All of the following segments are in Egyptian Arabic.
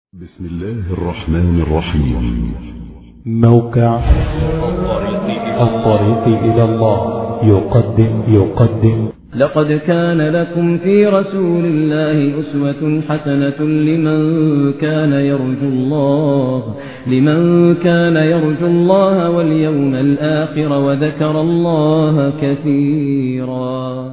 بسم الله الرحمن الرحيم موقع الطريق إلى الله يقدم يقدم لقد كان لكم في رسول الله أسوة حسنة لمن كان يرجو الله لمن كان يرجو الله واليوم الآخر وذكر الله كثيرا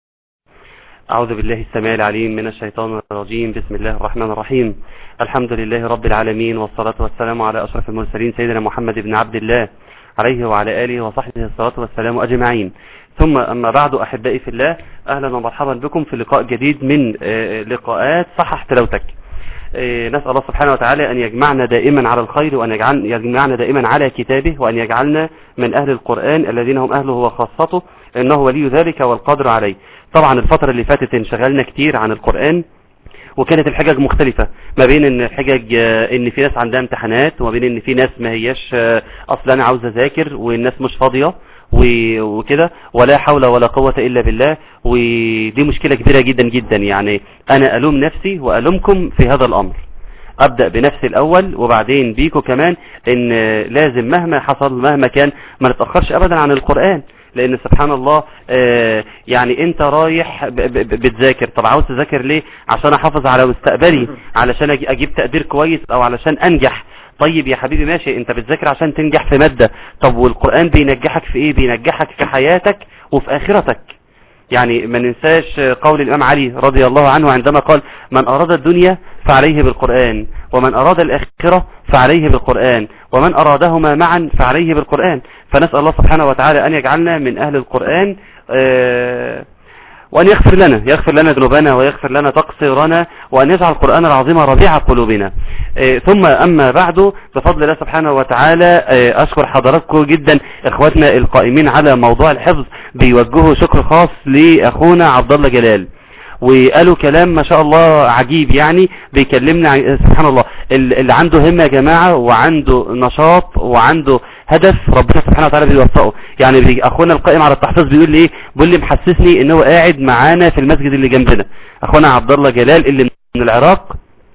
أعوذ بالله السميع العليم من الشيطان الرجيم بسم الله الرحمن الرحيم الحمد لله رب العالمين والصلاة والسلام على أشرف المرسلين سيدنا محمد بن عبد الله عليه وعلى آله وصحبه الصلاة والسلام أجمعين ثم أما بعد أحبائي في الله أهلا ومرحبا بكم في لقاء جديد من آه، لقاءات صحح تلاوتك آه، نسأل الله سبحانه وتعالى أن يجمعنا دائما على الخير وأن يجعل يجمعنا دائما على كتابه وأن يجعلنا من أهل القرآن الذين هم أهله وخاصته إنه ولي ذلك والقادر عليه طبعا الفترة اللي فاتت انشغلنا كتير عن القرآن وكانت الحجج مختلفة ما بين ان الحجج آه، ان في ناس عندها امتحانات وما بين ان في ناس ما هياش آه، اصلا انا عاوز اذاكر والناس مش فاضية و- وكده ولا حول ولا قوة الا بالله ودي مشكلة كبيرة جدا جدا يعني انا الوم نفسي والومكم في هذا الامر ابدأ بنفسي الاول وبعدين بيكو كمان ان آه، لازم مهما حصل مهما كان ما نتأخرش ابدا عن القرآن لان سبحان الله آه، يعني انت رايح ب- ب- بتذاكر طب عاوز تذاكر ليه عشان احافظ على مستقبلي علشان أجي- اجيب تقدير كويس او علشان انجح طيب يا حبيبي ماشي انت بتذاكر عشان تنجح في مادة طب والقرآن بينجحك في ايه بينجحك في حياتك وفي اخرتك يعني ما ننساش قول الإمام علي رضي الله عنه عندما قال من أراد الدنيا فعليه بالقرآن ومن أراد الآخرة فعليه بالقرآن ومن أرادهما معا فعليه بالقرآن فنسأل الله سبحانه وتعالى أن يجعلنا من أهل القرآن آه، وأن يغفر لنا يغفر لنا ذنوبنا ويغفر لنا تقصيرنا وأن يجعل القرآن العظيم ربيع قلوبنا آه، ثم أما بعد بفضل الله سبحانه وتعالى آه، أشكر حضراتكم جدا إخواتنا القائمين على موضوع الحفظ بيوجهوا شكر خاص لأخونا عبد الله جلال وقالوا كلام ما شاء الله عجيب يعني بيكلمنا عن سبحان الله ال- اللي عنده همة يا جماعة وعنده نشاط وعنده هدف ربنا سبحانه وتعالى بيوفقه يعني بي- اخونا القائم على التحفيظ بيقول لي ايه بيقول لي محسسني ان هو قاعد معانا في المسجد اللي جنبنا اخونا عبد الله جلال اللي من العراق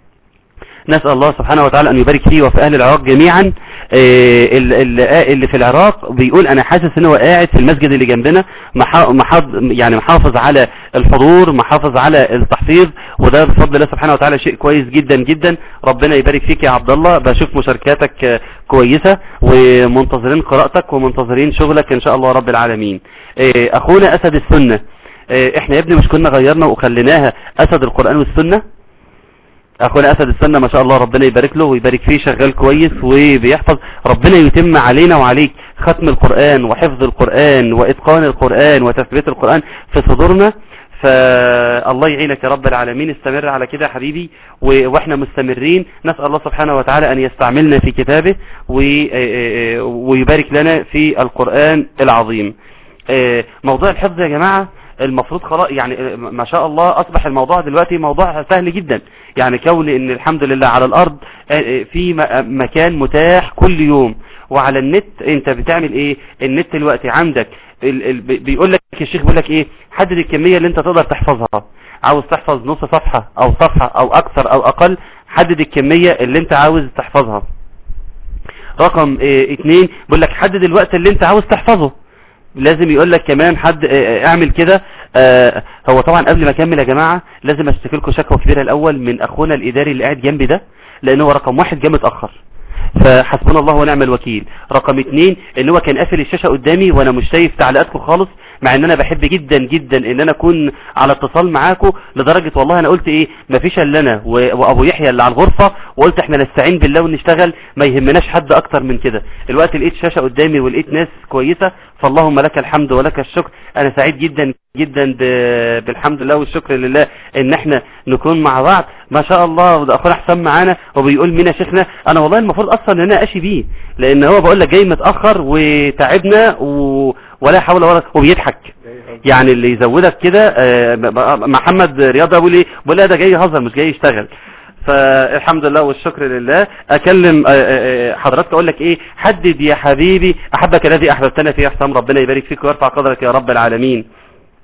نسأل الله سبحانه وتعالى أن يبارك فيه وفي أهل العراق جميعا آه، ال- ال- اللي في العراق بيقول أنا حاسس أنه هو قاعد في المسجد اللي جنبنا محا- محاض- يعني محافظ على الحضور محافظ على التحفيظ وده بفضل الله سبحانه وتعالى شيء كويس جدا جدا ربنا يبارك فيك يا عبد الله بشوف مشاركاتك آه، كويسة ومنتظرين قراءتك ومنتظرين شغلك إن شاء الله رب العالمين آه، أخونا أسد السنة آه، احنا يا ابني مش كنا غيرنا وخليناها أسد القرآن والسنة اخونا اسد السنة ما شاء الله ربنا يبارك له ويبارك فيه شغال كويس وبيحفظ ربنا يتم علينا وعليك ختم القرآن وحفظ القرآن واتقان القرآن وتثبيت القرآن في صدورنا فالله يعينك يا رب العالمين استمر على كده يا حبيبي و- واحنا مستمرين نسأل الله سبحانه وتعالى ان يستعملنا في كتابه و- ويبارك لنا في القرآن العظيم آه، موضوع الحفظ يا جماعة المفروض خلاص يعني آه، ما شاء الله اصبح الموضوع دلوقتي موضوع سهل جدا يعني كون ان الحمد لله على الارض آه، آه، في م- مكان متاح كل يوم وعلى النت انت بتعمل ايه النت دلوقتي عندك ال- ال- بي- بيقول لك الشيخ بيقول لك ايه حدد الكمية اللي انت تقدر تحفظها عاوز تحفظ نص صفحة او صفحة او اكثر او اقل حدد الكمية اللي انت عاوز تحفظها رقم اه اتنين بيقول لك حدد الوقت اللي انت عاوز تحفظه لازم يقول لك كمان حد اه اه اعمل كده اه هو طبعا قبل ما اكمل يا جماعة لازم اشتكي لكم شكوى كبيرة الاول من اخونا الاداري اللي قاعد جنبي ده لان هو رقم واحد جه متأخر فحسبنا الله ونعم الوكيل رقم اتنين ان هو كان قافل الشاشة قدامي وانا مش شايف تعليقاتكم خالص مع ان انا بحب جدا جدا ان انا اكون على اتصال معاكم لدرجة والله انا قلت ايه مفيش الا انا و- وابو يحيى اللي على الغرفة وقلت احنا نستعين بالله ونشتغل ما يهمناش حد اكتر من كده الوقت لقيت شاشة قدامي ولقيت ناس كويسة فاللهم لك الحمد ولك الشكر انا سعيد جدا جدا ب- بالحمد لله والشكر لله ان احنا نكون مع بعض ما شاء الله وده اخونا حسام معانا وبيقول مين يا شيخنا انا والله المفروض اصلا ان انا اشي بيه لان هو بقول لك جاي متاخر وتعبنا و... ولا حول ولا وبيضحك يعني اللي يزودك كده آه، ب- ب- محمد رياض ده بيقول ايه بيقول لا ده جاي يهزر مش جاي يشتغل فالحمد لله والشكر لله اكلم آه، آه، آه، حضرتك اقول لك ايه حدد يا حبيبي احبك الذي احببتنا فيه يا حسام ربنا يبارك فيك ويرفع قدرك يا رب العالمين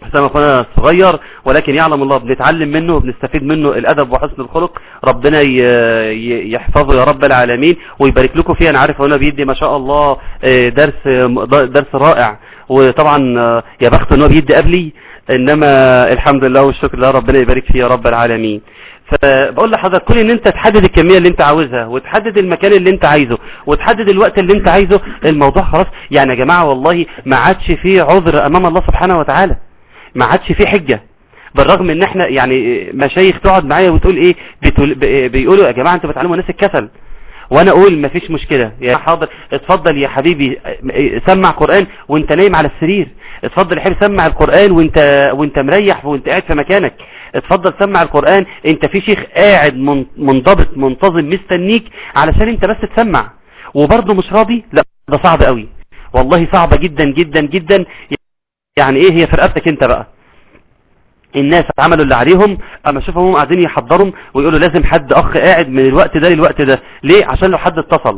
حسام اخونا صغير ولكن يعلم الله بنتعلم منه وبنستفيد منه الادب وحسن الخلق ربنا ي- ي- يحفظه يا رب العالمين ويبارك لكم فيه انا عارف هنا بيدي ما شاء الله آه، درس درس رائع وطبعا آه، يا بخت ان هو بيدي قبلي انما الحمد لله والشكر لله ربنا يبارك فيه يا رب العالمين فبقول لحضرتك كل ان انت تحدد الكمية اللي انت عاوزها وتحدد المكان اللي انت عايزه وتحدد الوقت اللي انت عايزه الموضوع خلاص يعني يا جماعة والله ما عادش فيه عذر امام الله سبحانه وتعالى ما عادش فيه حجة بالرغم ان احنا يعني مشايخ تقعد معايا وتقول ايه بتقول ب- بيقولوا يا جماعة انتوا بتعلموا الناس الكسل وانا اقول مفيش مشكلة يا حاضر اتفضل يا حبيبي سمع قرآن وانت نايم على السرير اتفضل يا حبيبي سمع القرآن وانت وانت مريح وانت قاعد في مكانك اتفضل سمع القرآن انت في شيخ قاعد من- منضبط منتظم مستنيك علشان انت بس تسمع وبرضه مش راضي لا ده صعب قوي والله صعبة جدا جدا جدا يعني ايه هي في رقبتك انت بقى الناس عملوا اللي عليهم اما اشوفهم قاعدين يحضرهم ويقولوا لازم حد اخ قاعد من الوقت ده للوقت ده ليه عشان لو حد اتصل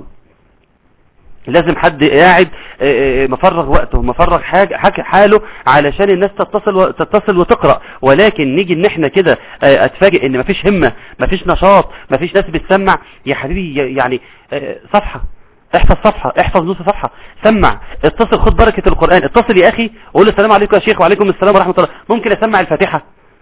لازم حد قاعد آه، آه، مفرغ وقته مفرغ حاجة حاجة حاله علشان الناس تتصل و- تتصل وتقرأ ولكن نيجي ان احنا كده آه، اتفاجئ ان مفيش همة مفيش نشاط مفيش ناس بتسمع يا حبيبي ي- يعني آه، صفحة احفظ صفحة احفظ نص صفحة سمع اتصل خد بركة القرآن اتصل يا اخي قول له السلام عليكم يا شيخ وعليكم السلام ورحمة الله ممكن اسمع الفاتحة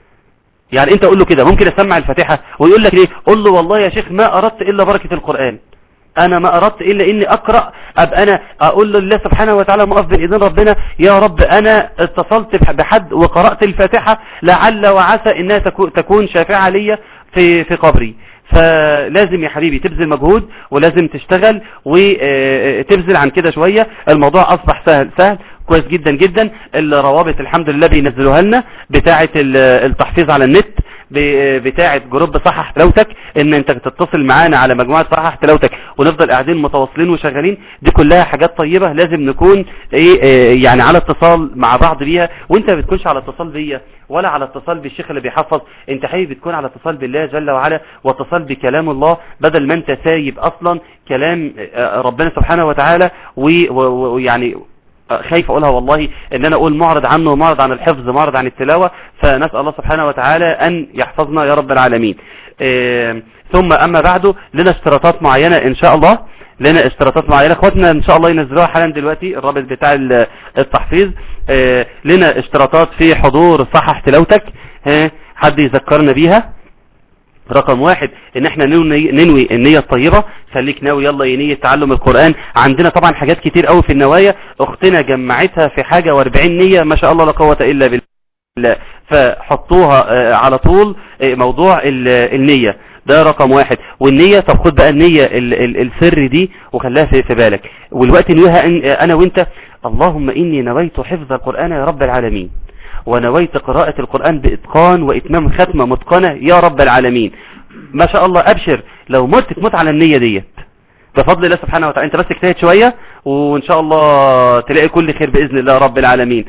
يعني انت قول له كده ممكن اسمع الفاتحة ويقول لك ليه قول له والله يا شيخ ما اردت الا بركة القرآن انا ما اردت الا اني اقرأ ابقى انا اقول له الله سبحانه وتعالى مقف بين ايدين ربنا يا رب انا اتصلت بح- بحد وقرأت الفاتحة لعل وعسى انها تكو- تكون شافعة ليا في في قبري فلازم يا حبيبي تبذل مجهود ولازم تشتغل وتبذل عن كده شوية الموضوع اصبح سهل سهل كويس جدا جدا الروابط الحمد لله بينزلوها لنا بتاعة ال- التحفيظ على النت ب- بتاعة جروب صحح تلاوتك ان انت تتصل معانا على مجموعة صحح تلاوتك ونفضل قاعدين متواصلين وشغالين دي كلها حاجات طيبة لازم نكون ايه إيه يعني على اتصال مع بعض بيها وانت ما بتكونش على اتصال بيا ولا على اتصال بالشيخ اللي بيحفظ انت حبيبي بتكون على اتصال بالله جل وعلا واتصال بكلام الله بدل ما انت سايب اصلا كلام آه، ربنا سبحانه وتعالى و- و- ويعني خايف اقولها والله ان انا اقول معرض عنه ومعرض عن الحفظ معرض عن التلاوة فنسأل الله سبحانه وتعالى ان يحفظنا يا رب العالمين آه، ثم اما بعده لنا اشتراطات معينة ان شاء الله لنا اشتراطات معينة اخواتنا ان شاء الله ينزلوها حالا دلوقتي الرابط بتاع ال- التحفيظ آه، لنا اشتراطات في حضور صحح تلاوتك ها، حد يذكرنا بيها رقم واحد ان احنا ننوي, ننوي النية الطيبة خليك ناوي يلا يا نية تعلم القرآن عندنا طبعا حاجات كتير قوي في النوايا اختنا جمعتها في حاجة واربعين نية ما شاء الله لا قوة الا بالله فحطوها آه، على طول آه، موضوع ال- النية ده رقم واحد والنية طب خد بقى النية ال- ال- السر دي وخليها في في بالك والوقت نويها أن- انا وانت اللهم اني نويت حفظ القرآن يا رب العالمين ونويت قراءة القرآن بإتقان وإتمام ختمة متقنة يا رب العالمين ما شاء الله أبشر لو مت تموت على النية ديت بفضل الله سبحانه وتعالى انت بس اجتهد شوية وان شاء الله تلاقي كل خير بإذن الله رب العالمين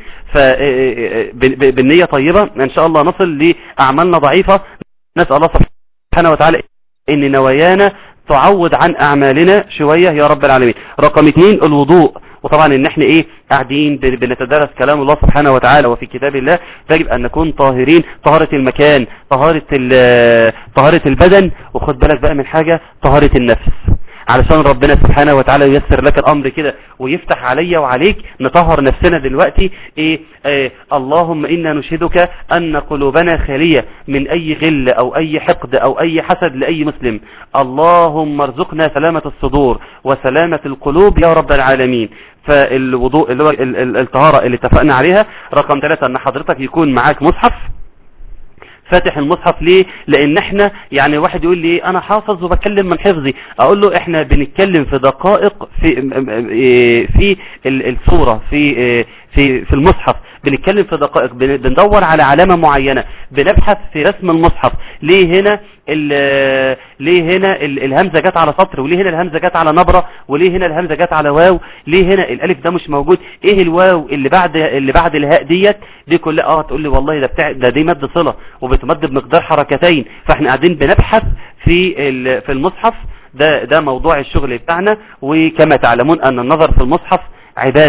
فبالنية طيبة ان شاء الله نصل لأعمالنا ضعيفة نسأل الله سبحانه وتعالى ان نوايانا تعوض عن اعمالنا شوية يا رب العالمين رقم اثنين الوضوء وطبعا ان احنا ايه قاعدين بن- بنتدرس كلام الله سبحانه وتعالى وفي كتاب الله يجب ان نكون طاهرين طهارة المكان طهارة ال- طهارة البدن وخد بالك بقى من حاجة طهارة النفس علشان ربنا سبحانه وتعالى ييسر لك الامر كده ويفتح عليا وعليك نطهر نفسنا دلوقتي ايه آه اللهم انا نشهدك ان قلوبنا خالية من اي غل او اي حقد او اي حسد لاي مسلم اللهم ارزقنا سلامة الصدور وسلامة القلوب يا رب العالمين فالوضوء اللي هو ال- ال- الطهارة اللي اتفقنا عليها رقم ثلاثة ان حضرتك يكون معاك مصحف فاتح المصحف ليه لان احنا يعني واحد يقول لي انا حافظ وبتكلم من حفظي اقول له احنا بنتكلم في دقائق في في ال- الصورة في في في المصحف بنتكلم في دقائق بن- بندور على علامة معينة بنبحث في رسم المصحف ليه هنا ال- ليه هنا ال- الهمزة جت على سطر وليه هنا الهمزة جت على نبرة وليه هنا الهمزة جت على واو ليه هنا الالف ده مش موجود ايه الواو اللي بعد اللي بعد الهاء ديت دي كلها اه تقول لي والله ده بتاع ده دي مد صلة وبتمد بمقدار حركتين فاحنا قاعدين بنبحث في ال- في المصحف ده ده موضوع الشغل بتاعنا وكما تعلمون ان النظر في المصحف عبادة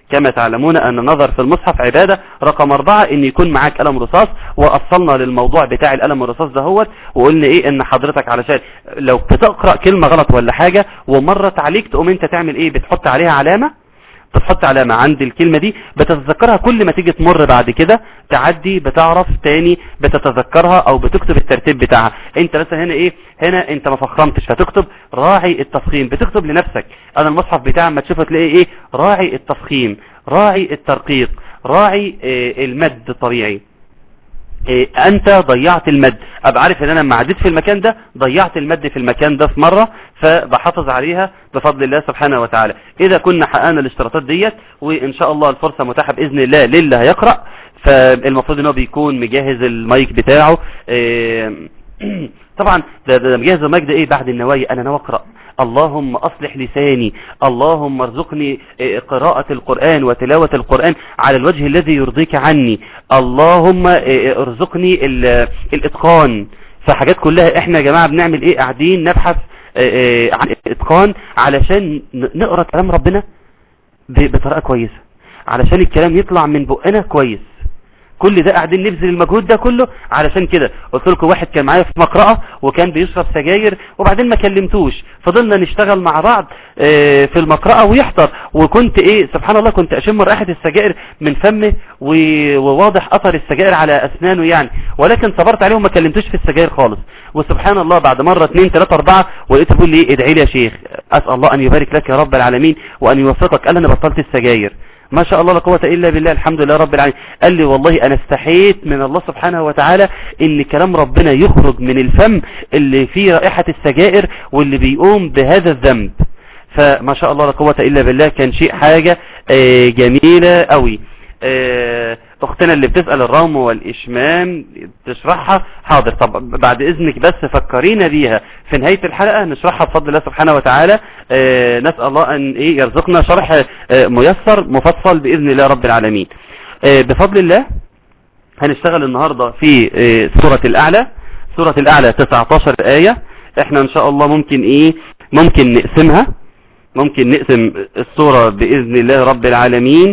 كما تعلمون أن النظر في المصحف عبادة رقم أربعة إن يكون معاك قلم رصاص وأصلنا للموضوع بتاع القلم الرصاص دهوت وقلنا إيه إن حضرتك علشان لو بتقرأ كلمة غلط ولا حاجة ومرت عليك تقوم أنت تعمل إيه بتحط عليها علامة بتحط علامة عند الكلمة دي بتتذكرها كل ما تيجي تمر بعد كده تعدي بتعرف تاني بتتذكرها او بتكتب الترتيب بتاعها انت مثلا هنا ايه هنا انت ما فخمتش فتكتب راعي التفخيم بتكتب لنفسك انا المصحف بتاعي ما تشوفه تلاقي ايه راعي التفخيم راعي الترقيق راعي اه المد الطبيعي إيه انت ضيعت المد ابقى عارف ان انا لما عديت في المكان ده ضيعت المد في المكان ده في مرة فبحافظ عليها بفضل الله سبحانه وتعالى اذا كنا حققنا الاشتراطات ديت وان شاء الله الفرصة متاحة باذن الله للي هيقرأ فالمفروض ان هو بيكون مجهز المايك بتاعه إيه طبعا ده, ده مجهز المايك ده ايه بعد النوايا انا ناوي اقرأ اللهم أصلح لساني اللهم ارزقني قراءة القرآن وتلاوة القرآن على الوجه الذي يرضيك عني اللهم ارزقني الاتقان فحاجات كلها احنا يا جماعة بنعمل ايه قاعدين نبحث عن الاتقان علشان نقرأ كلام ربنا بطريقة كويسة علشان الكلام يطلع من بقنا كويس كل ده قاعدين نبذل المجهود ده كله علشان كده قلت لكم واحد كان معايا في مقرأة وكان بيشرب سجاير وبعدين ما كلمتوش فضلنا نشتغل مع بعض في المقرأة ويحضر وكنت ايه سبحان الله كنت اشم رائحة السجائر من فمه وواضح اثر السجائر على اسنانه يعني ولكن صبرت عليه وما كلمتوش في السجاير خالص وسبحان الله بعد مرة اثنين ثلاثة اربعة ولقيته بيقول لي ادعي لي يا شيخ اسأل الله ان يبارك لك يا رب العالمين وان يوفقك قال انا بطلت السجاير ما شاء الله لا قوه الا بالله الحمد لله رب العالمين قال لي والله انا استحيت من الله سبحانه وتعالى ان كلام ربنا يخرج من الفم اللي فيه رائحة السجائر واللي بيقوم بهذا الذنب فما شاء الله لا قوه الا بالله كان شيء حاجة جميلة قوي اختنا اللي بتسأل الروم والاشمام تشرحها حاضر طب بعد اذنك بس فكرينا بيها في نهاية الحلقة نشرحها بفضل الله سبحانه وتعالى نسأل الله ان ايه يرزقنا شرح ميسر مفصل باذن الله رب العالمين بفضل الله هنشتغل النهاردة في سورة الاعلى سورة الاعلى 19 آية احنا ان شاء الله ممكن ايه ممكن نقسمها ممكن نقسم الصورة بإذن الله رب العالمين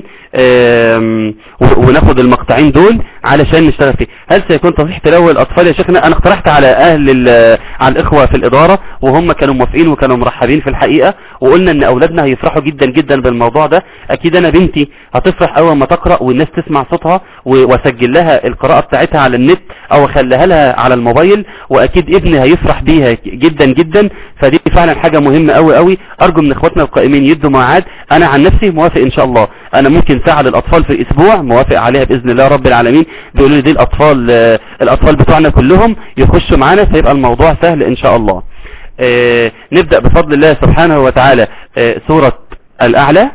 وناخد المقطعين دول علشان نشتغل فيه هل سيكون تصحيح تلاوة الأطفال يا شيخنا أنا اقترحت على أهل على الإخوة في الإدارة وهم كانوا موافقين وكانوا مرحبين في الحقيقة وقلنا أن أولادنا هيفرحوا جدا جدا بالموضوع ده أكيد أنا بنتي هتفرح أول ما تقرأ والناس تسمع صوتها وأسجل لها القراءة بتاعتها على النت أو أخليها لها على الموبايل وأكيد ابني هيفرح بيها جدا جدا فدي فعلا حاجة مهمة قوي قوي أرجو من إخواتنا القائمين يدوا ميعاد أنا عن نفسي موافق إن شاء الله أنا ممكن ساعة للأطفال في الأسبوع موافق عليها بإذن الله رب العالمين بيقولوا لي دي الأطفال الأطفال بتوعنا كلهم يخشوا معانا فيبقى الموضوع سهل إن شاء الله آه نبدأ بفضل الله سبحانه وتعالى آه سورة الأعلى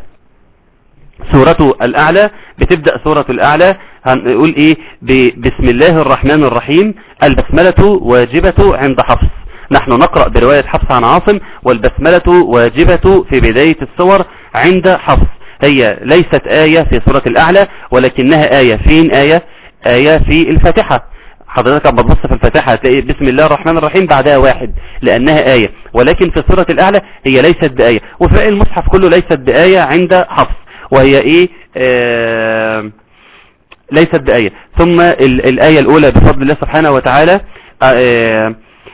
سورة الأعلى بتبدأ سورة الأعلى هنقول إيه بسم الله الرحمن الرحيم البسملة واجبة عند حفص نحن نقرأ برواية حفص عن عاصم والبسملة واجبة في بداية السور عند حفص هي ليست آية في سورة الأعلى ولكنها آية فين آية آية في الفاتحة حضرتك لما تبص في الفاتحة هتلاقي بسم الله الرحمن الرحيم بعدها واحد لأنها آية ولكن في سورة الأعلى هي ليست بآية وفي باقي المصحف كله ليست بآية عند حفص وهي إيه آه ليست بآية ثم الآية الأولى بفضل الله سبحانه وتعالى آه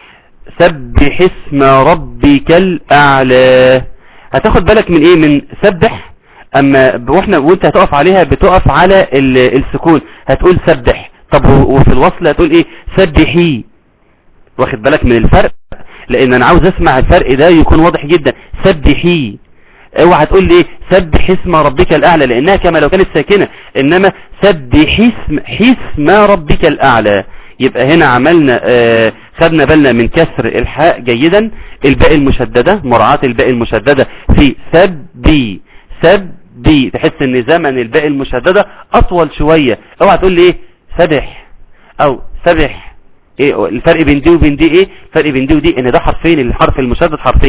سبح اسم ربك الأعلى هتاخد بالك من إيه من سبح أما واحنا وانت هتقف عليها بتقف على السكون هتقول سبح طب وفي الوصل هتقول ايه سبحي واخد بالك من الفرق لان انا عاوز اسمع الفرق ده يكون واضح جدا سبحي اوعى تقول لي سبح اسم ربك الاعلى لانها كما لو كانت ساكنة انما سبح اسم اسم ربك الاعلى يبقى هنا عملنا آه خدنا بالنا من كسر الحاء جيدا الباء المشددة مراعاة الباء المشددة في سبي سبي تحس ان زمن الباء المشددة اطول شوية اوعى تقول لي ايه سبح او سبح ايه الفرق بين دي وبين دي ايه الفرق بين دي ودي ان ده حرفين الحرف المشدد حرفين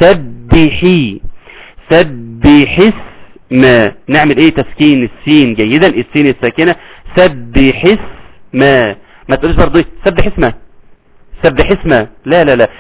سبحي سبح اسم نعمل ايه تسكين السين جيدا السين الساكنة سبح اسم ما تقولش برضه سبح اسم سبح اسم لا لا لا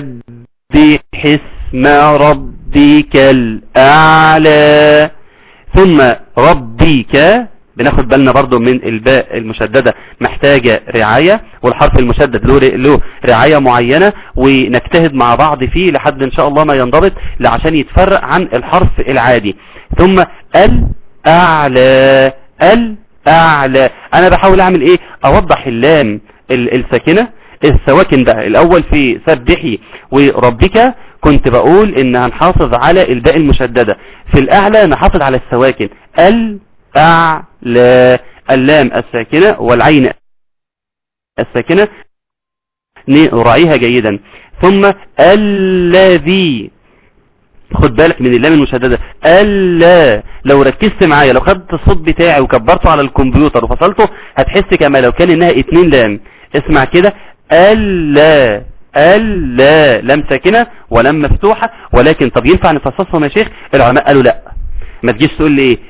سبح اسم ربك الاعلى ثم ربك بناخد بالنا برضو من الباء المشددة محتاجة رعاية والحرف المشدد له له رعاية معينة ونجتهد مع بعض فيه لحد ان شاء الله ما ينضبط عشان يتفرق عن الحرف العادي ثم الأعلى الأعلى انا بحاول اعمل ايه اوضح اللام الساكنة السواكن بقى الاول في سبحي وربك كنت بقول ان هنحافظ على الباء المشددة في الاعلى نحافظ على السواكن الاعلى اللام الساكنة والعين الساكنة نراعيها جيدا ثم الذي خد بالك من اللام المشددة ألا لو ركزت معايا لو خدت الصوت بتاعي وكبرته على الكمبيوتر وفصلته هتحس كما لو كان انها اتنين لام اسمع كده ألا ألا لام ساكنة ولام مفتوحة ولكن طب ينفع نفصصهم يا شيخ العلماء قالوا لا ما تجيش تقول لي ايه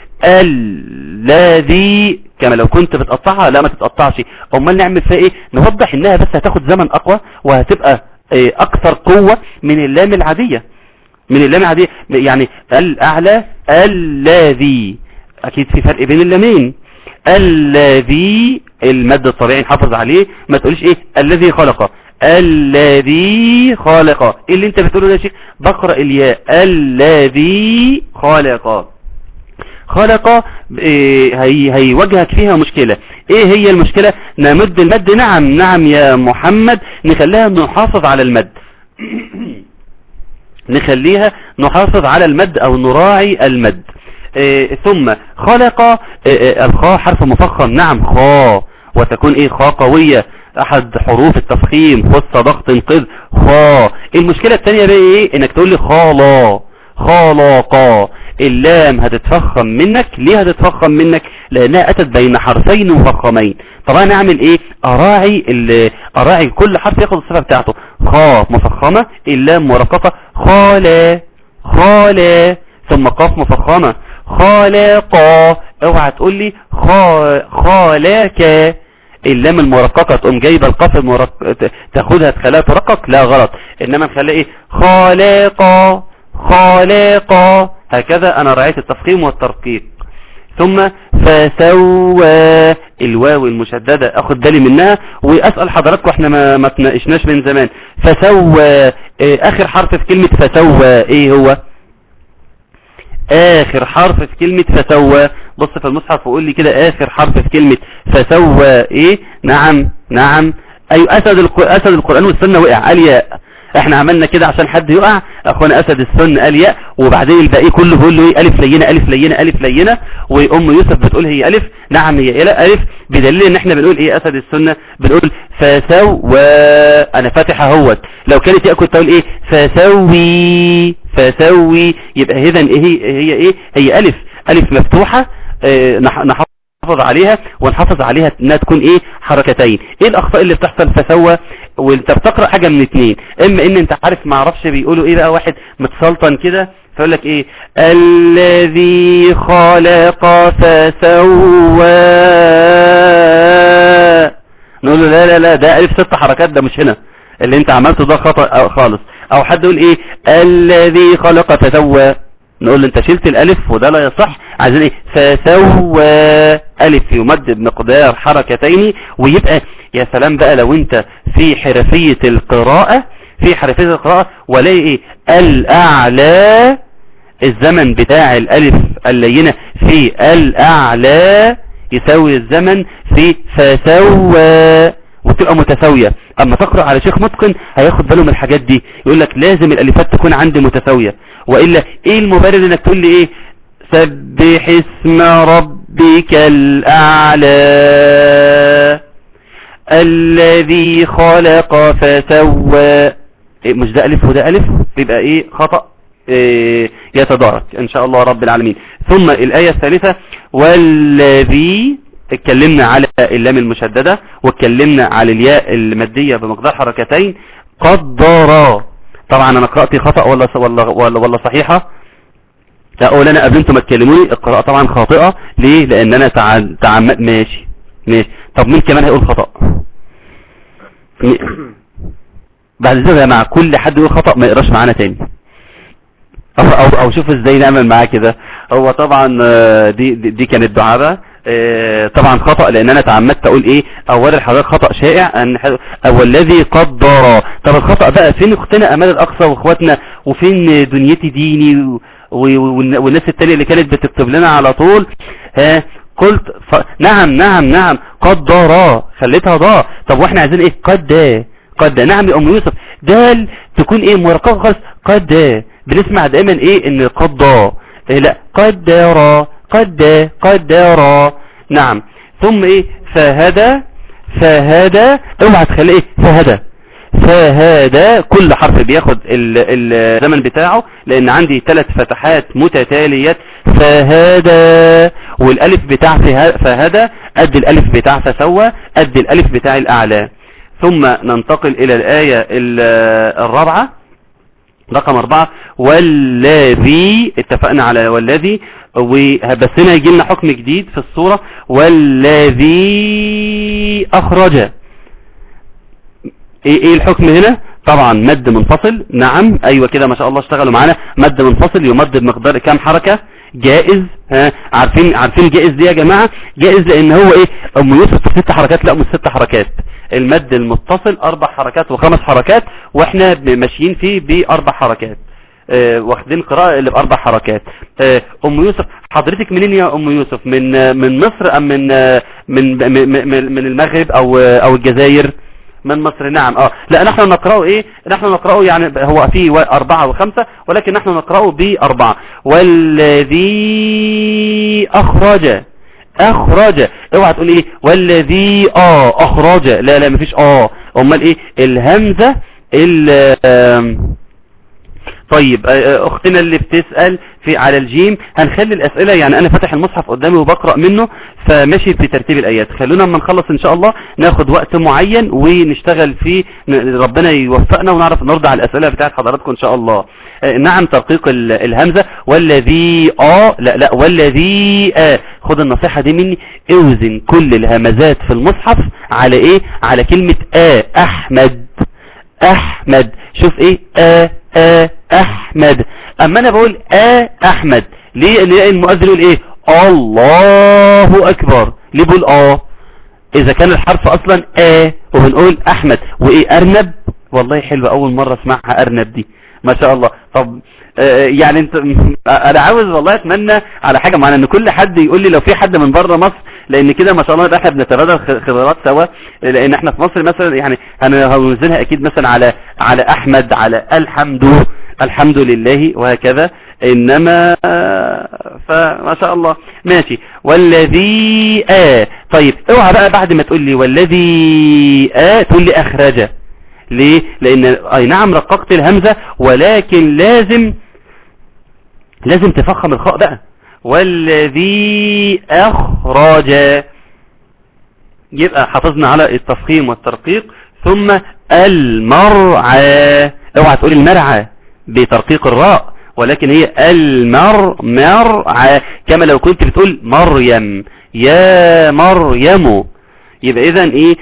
الذي كما لو كنت بتقطعها لا ما تتقطعش امال نعمل فيها ايه نوضح انها بس هتاخد زمن اقوى وهتبقى ايه اكثر قوة من اللام العادية من اللام العادية يعني الاعلى الذي اكيد في فرق بين اللامين الذي المد الطبيعي نحافظ عليه ما تقوليش ايه الذي خلق الذي خالق ايه اللي انت بتقوله ده يا شيخ بقرأ الياء الذي خالق خلق إيه هي هيواجهك فيها مشكلة ايه هي المشكلة نمد المد نعم نعم يا محمد نخليها نحافظ على المد نخليها نحافظ على المد او نراعي المد إيه ثم خلق إيه الخاء حرف مفخم نعم خاء وتكون ايه خاء قوية احد حروف التفخيم خص ضغط انقذ خاء المشكلة التانية بقى ايه انك تقول لي خالا خالقا اللام هتتفخم منك ليه هتتفخم منك لانها اتت بين حرفين مفخمين طب انا اعمل ايه اراعي اراعي كل حرف ياخد الصفه بتاعته خاء مفخمه اللام مرققه خالا خالا ثم قاف مفخمه خالقا اوعى تقول لي خالك اللام المرققة تقوم جايبه القاف المرق... تاخدها تخليها ترقق لا غلط انما نخليها ايه خالقا خالقا هكذا انا رأيت التفخيم والترقيق ثم فسوى الواو المشددة اخد بالي منها واسأل حضراتكم احنا ما, ما تناقشناش من زمان فسوى اه اخر حرف في كلمة فسوى ايه هو اخر حرف في كلمة فسوى بص في المصحف وقول لي كده اخر حرف في كلمة فسوى ايه نعم نعم اي أيوة اسد, اسد القرآن والسنة وقع قال ياء احنا عملنا كده عشان حد يقع اخونا اسد السن قال ياء وبعدين الباقي كله بيقول له ايه الف لينه الف لينه الف لينه وام يوسف بتقول هي الف نعم هي الف بدليل ان احنا بنقول ايه اسد السنه بنقول فسوى انا فاتح اهوت لو كانت ياء كنت اقول ايه فسوي فسوي يبقى اذا ايه هي ايه هي الف الف مفتوحه اه نحافظ عليها ونحافظ عليها انها تكون ايه حركتين ايه الاخطاء اللي بتحصل فسوى وانت بتقرأ حاجة من اتنين اما ان انت عارف ما عرفش بيقولوا ايه بقى واحد متسلطن كده فيقول لك ايه الذي خلق فسوى نقول له لا لا لا ده الف ست حركات ده مش هنا اللي انت عملته ده خطأ خالص او حد يقول ايه الذي خلق فسوى نقول له انت شلت الالف وده لا يصح عايزين ايه فسوى الف يمد بمقدار حركتين ويبقى يا سلام بقى لو انت في حرفية القراءة في حرفية القراءة ولاقي ايه الاعلى الزمن بتاع الالف اللينة في الاعلى يساوي الزمن في فسوى وتبقى متساوية اما تقرأ على شيخ متقن هياخد باله من الحاجات دي يقول لك لازم الالفات تكون عندي متساوية وإلا ايه المبرر انك تقول لي ايه سبح اسم ربك الاعلى الذي خلق فسوى إيه مش ده ألف وده ألف يبقى إيه خطأ إيه يتدارك إن شاء الله رب العالمين ثم الآية الثالثة والذي اتكلمنا على اللام المشددة واتكلمنا على الياء المادية بمقدار حركتين قدر طبعا انا قرأتي خطأ ولا ولا ولا, ولا صحيحة لا اولا انا قبل انتم ما تكلموني القراءة طبعا خاطئة ليه لان انا تعمد ماشي ماشي طب مين كمان هيقول خطأ بعد ذلك يا جماعة كل حد يقول خطأ ما يقراش معانا تاني او, أو, أو شوف ازاي نعمل معاه كده هو طبعا آه، دي دي, دي كانت دعابة آه، طبعا خطأ لان انا تعمدت اقول ايه اولا حضرتك خطأ شائع ان ح- او الذي قدر طب الخطأ بقى فين اختنا امال الاقصى واخواتنا وفين دنيتي ديني و- و- والن- والناس التانية اللي كانت بتكتب لنا على طول ها قلت ف... نعم نعم نعم قدر خليتها ضاء طب واحنا عايزين ايه قد قد نعم يا ام يوسف دال تكون ايه مرققه خالص قد بنسمع دايما ايه ان قد إيه لا قدر قد قدر نعم ثم ايه فهدى فهدى اوعى تخلي ايه فهدى فهذا كل حرف بياخد ال- الزمن بتاعه لان عندي ثلاث فتحات متتاليات فهذا والالف بتاع فه- فهذا قد الالف بتاع فسوى قد الالف بتاع الاعلى ثم ننتقل الى الاية ال- الرابعة رقم اربعة والذي اتفقنا على والذي وبس هنا يجي لنا حكم جديد في الصورة والذي اخرج ايه ايه الحكم هنا طبعا مد منفصل نعم ايوه كده ما شاء الله اشتغلوا معانا مد منفصل يمد بمقدار كام حركة جائز ها عارفين عارفين جائز دي يا جماعة جائز لان هو ايه ام يوسف ست حركات لا مش ست حركات المد المتصل اربع حركات وخمس حركات واحنا ب- ماشيين فيه باربع حركات آه، واخدين قراءة اللي باربع حركات آه، ام يوسف حضرتك منين يا ام يوسف من آه، من مصر ام من آه، من من من- من المغرب او آه، او الجزائر من مصر نعم اه لا نحن نقرأه ايه نحن نقرأه يعني هو فيه و- أربعة وخمسة ولكن نحن نقرأه بأربعة والذي أخرج أخرج اوعى تقول ايه والذي اه أخرج لا لا مفيش اه امال ايه الهمزة ال آم، طيب آه، آه، اختنا اللي بتسأل في على الجيم هنخلي الاسئلة يعني انا فاتح المصحف قدامي وبقرأ منه فماشي في ترتيب الايات خلونا اما نخلص ان شاء الله ناخد وقت معين ونشتغل فيه ن- ربنا يوفقنا ونعرف نرد على الاسئلة بتاعت حضراتكم ان شاء الله آه، نعم ترقيق ال- الهمزة والذي اه لا لا والذي آه خد النصيحة دي مني اوزن كل الهمزات في المصحف على ايه على كلمة آه احمد احمد شوف ايه آه آه احمد اما انا بقول آه احمد ليه ليه المؤذن يقول ايه الله اكبر ليه بقول اه اذا كان الحرف اصلا آه وبنقول احمد وايه ارنب والله حلوة اول مرة اسمعها ارنب دي ما شاء الله طب آه، يعني انت انا عاوز والله اتمنى على حاجة معينة ان كل حد يقول لي لو في حد من بره مصر لان كده ما شاء الله يبقى احنا بنتبادل خ- خبرات سوا لان احنا في مصر مثلا يعني انا هنزلها اكيد مثلا على على احمد على الحمد الحمد لله وهكذا انما آه، فما شاء الله ماشي والذي آه طيب اوعى بقى بعد ما تقول لي والذي آه تقول لي اخرج ليه لان اي نعم رققت الهمزة ولكن لازم لازم تفخم الخاء بقى والذي اخرج يبقى حافظنا على التفخيم والترقيق ثم المرعى اوعى تقول المرعى بترقيق الراء ولكن هي المر مرعى كما لو كنت بتقول مريم يا مريم يبقى اذا ايه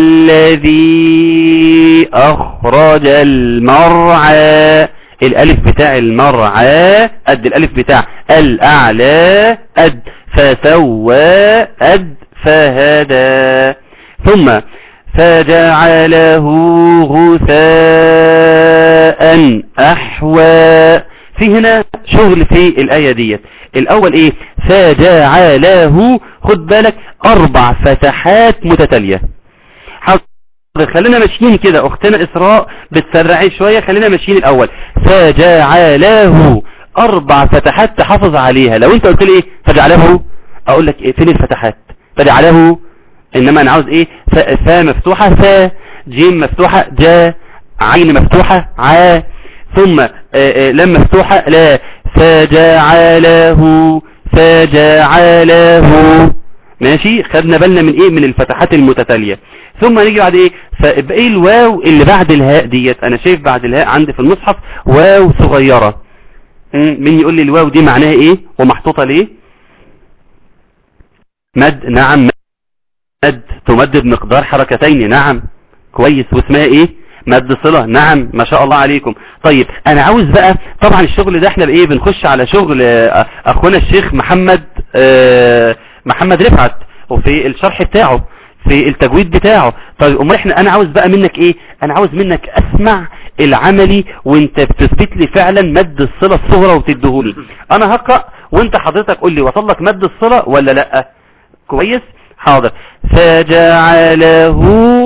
والذي اخرج المرعى الالف بتاع المرعى قد الالف بتاع الاعلى قد فسوى قد فهدى ثم فجعله غثاء احوى في هنا شغل في الآية ديت الأول إيه فجعله خد بالك أربع فتحات متتالية حاضر خلينا ماشيين كده أختنا إسراء بتسرعي شوية خلينا ماشيين الأول فجعله أربع فتحات تحافظ عليها لو أنت قلت لي إيه فجعله أقول لك إيه فين الفتحات فجعله إنما أنا عاوز إيه فا مفتوحة فا جيم مفتوحة جا عين مفتوحة عا ثم آآ آآ لم مفتوحة لا فجعله فجعله ماشي خدنا بالنا من ايه من الفتحات المتتالية ثم نيجي بعد ايه فيبقى ايه الواو اللي بعد الهاء ديت انا شايف بعد الهاء عندي في المصحف واو صغيرة مين يقول لي الواو دي معناها ايه ومحطوطة ليه مد نعم مد تمد بمقدار حركتين نعم كويس واسمها ايه مد صلة نعم ما شاء الله عليكم طيب انا عاوز بقى طبعا الشغل ده احنا بايه بنخش على شغل آه، اخونا الشيخ محمد آه، محمد رفعت وفي الشرح بتاعه في التجويد بتاعه طيب امال احنا انا عاوز بقى منك ايه انا عاوز منك اسمع العملي وانت بتثبت لي فعلا مد الصلة الصغرى وتديهولي انا هقرأ وانت حضرتك قول لي وصل لك مد الصلة ولا لا كويس حاضر فجعله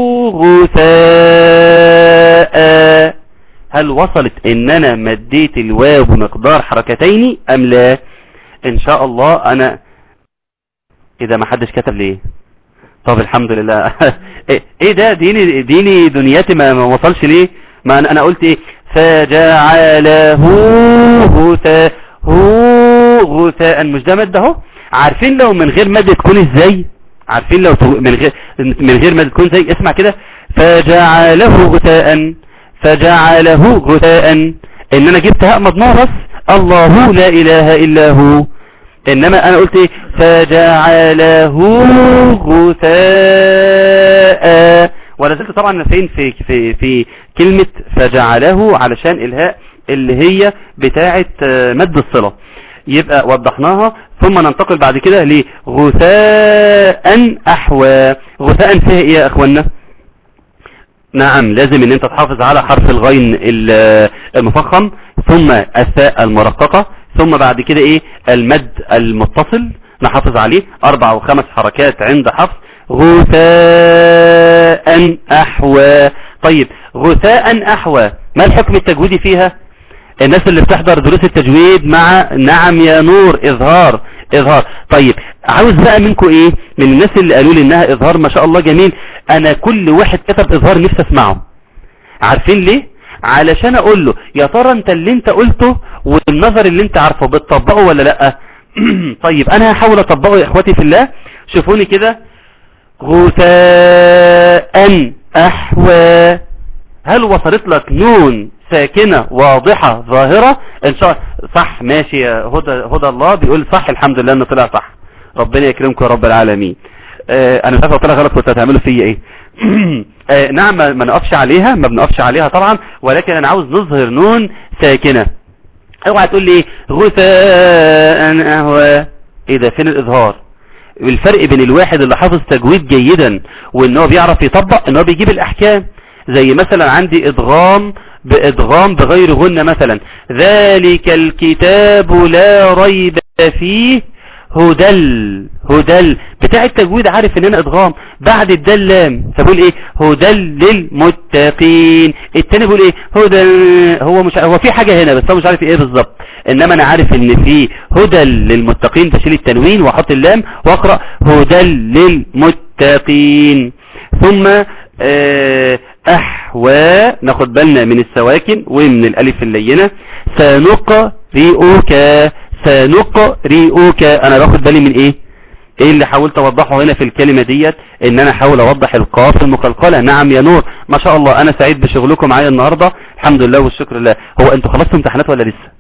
غثاء هل وصلت ان انا مديت الواو بمقدار حركتين ام لا ان شاء الله انا اذا ما حدش كتب ليه طب الحمد لله ايه إيه ده ديني ديني دنياتي ما ما وصلش ليه ما انا انا قلت ايه فجعله غثاء هو غثاء مش ده مد اهو عارفين لو من غير مد تكون ازاي عارفين لو تو- من غير من غير مد تكون زي اسمع كده فجعله غثاء فجعله غثاء ان انا جبت هاء مضمومه بس الله لا اله الا هو انما انا قلت ايه فجعله غثاء ولا زلت طبعا فين في في في كلمة فجعله علشان الهاء اللي هي بتاعة آه، مد الصلة يبقى وضحناها ثم ننتقل بعد كده لغثاء احوى غثاء فيها ايه يا اخوانا نعم لازم ان انت تحافظ على حرف الغين ال- المفخم ثم الثاء المرققة ثم بعد كده ايه المد المتصل نحافظ عليه اربع وخمس حركات عند حفظ غثاء احوى طيب غثاء احوى ما الحكم التجويدي فيها الناس اللي بتحضر دروس التجويد مع نعم يا نور اظهار اظهار طيب عاوز بقى منكم ايه من الناس اللي قالوا لي انها اظهار ما شاء الله جميل انا كل واحد كتب اظهار نفسي اسمعه عارفين ليه علشان اقول له يا ترى انت اللي انت قلته والنظر اللي انت عارفه بتطبقه ولا لا طيب انا هحاول اطبقه يا اخواتي في الله شوفوني كده غثاء احوى هل وصلت لك نون ساكنة واضحة ظاهرة ان شاء صح ماشي يا هدى هدى الله بيقول صح الحمد لله انه طلع صح ربنا يكرمكم يا رب العالمين آه انا مش عارف لو طلع غلط كنت هتعملوا فيا ايه آه نعم ما ما نقفش عليها ما بنقفش عليها طبعا ولكن انا عاوز نظهر نون ساكنة اوعى تقول لي غثاء اهوى ايه ده فين الاظهار الفرق بين الواحد اللي حافظ تجويد جيدا وان هو بيعرف يطبق ان هو بيجيب الاحكام زي مثلا عندي ادغام بادغام بغير غنة مثلا ذلك الكتاب لا ريب فيه هدل هدل بتاع التجويد عارف ان انا ادغام بعد الدال لام فبقول ايه هدل للمتقين التاني بيقول ايه هدى هو مش هو في حاجة هنا بس هو مش عارف ايه بالظبط انما انا عارف ان في هدى للمتقين بشيل التنوين واحط اللام واقرا هدى للمتقين ثم آه، احوى ناخد بالنا من السواكن ومن الالف اللينه سنقرئك سنقرئك انا باخد بالي من ايه ايه اللي حاولت اوضحه هنا في الكلمة ديت ان انا احاول اوضح القاف المقلقلة نعم يا نور ما شاء الله انا سعيد بشغلكم معايا النهاردة الحمد لله والشكر لله هو انتوا خلصتوا امتحانات ولا لسه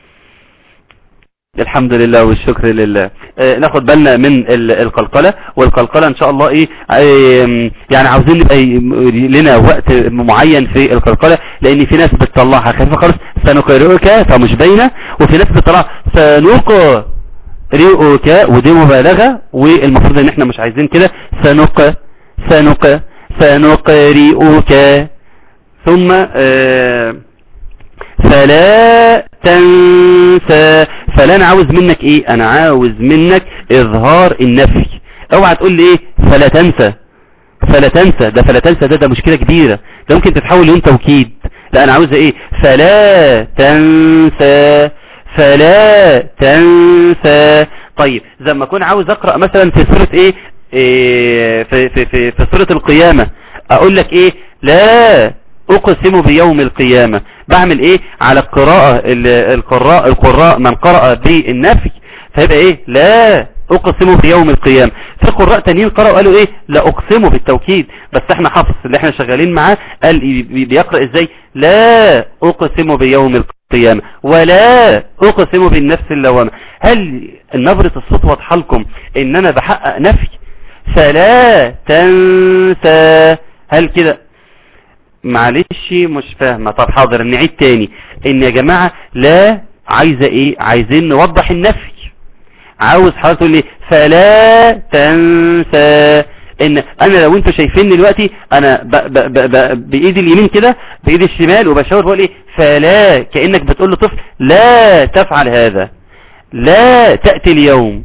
الحمد لله والشكر لله آه ناخد بالنا من ال- القلقلة والقلقلة ان شاء الله ايه آه يعني عاوزين نبقى ي- لنا وقت معين في القلقلة لان في ناس بتطلعها خفيفة خالص سنقرئك فمش باينة وفي ناس بتطلعها سنقرئك ودي مبالغة والمفروض ان احنا مش عايزين كده سنق سنق سنقرئك ثم آه فلا تنسى فلا انا عاوز منك ايه انا عاوز منك اظهار النفي اوعى تقول لي ايه فلا تنسى فلا تنسى ده فلا تنسى ده ده مشكلة كبيرة ده ممكن تتحول لون توكيد لا انا عاوزها ايه فلا تنسى فلا تنسى طيب زي ما اكون عاوز اقرأ مثلا في سورة ايه, إيه في, في, في, في سورة القيامة اقول لك ايه لا اقسم بيوم القيامة بعمل ايه على القراءة ال- القراء القراء من قرأ بالنفي فيبقى ايه لا اقسم بيوم القيامة في قراء تانيين قرأوا قالوا ايه لا اقسم بالتوكيد بس احنا حفظ اللي احنا شغالين معاه قال بي- بيقرأ ازاي لا اقسم بيوم القيامة ولا اقسم بالنفس اللوامة هل نبرة الصوت واضحة لكم ان انا بحقق نفي فلا تنسى هل كده معلش مش فاهمة طب حاضر نعيد تاني ان يا جماعة لا عايزة ايه عايزين نوضح النفي عاوز حضرتك تقول لي فلا تنسى ان انا لو انتوا شايفيني دلوقتي انا ب ب ب ب بايدي اليمين كده بايدي الشمال وبشاور بقول ايه فلا كانك بتقول لطفل لا تفعل هذا لا تاتي اليوم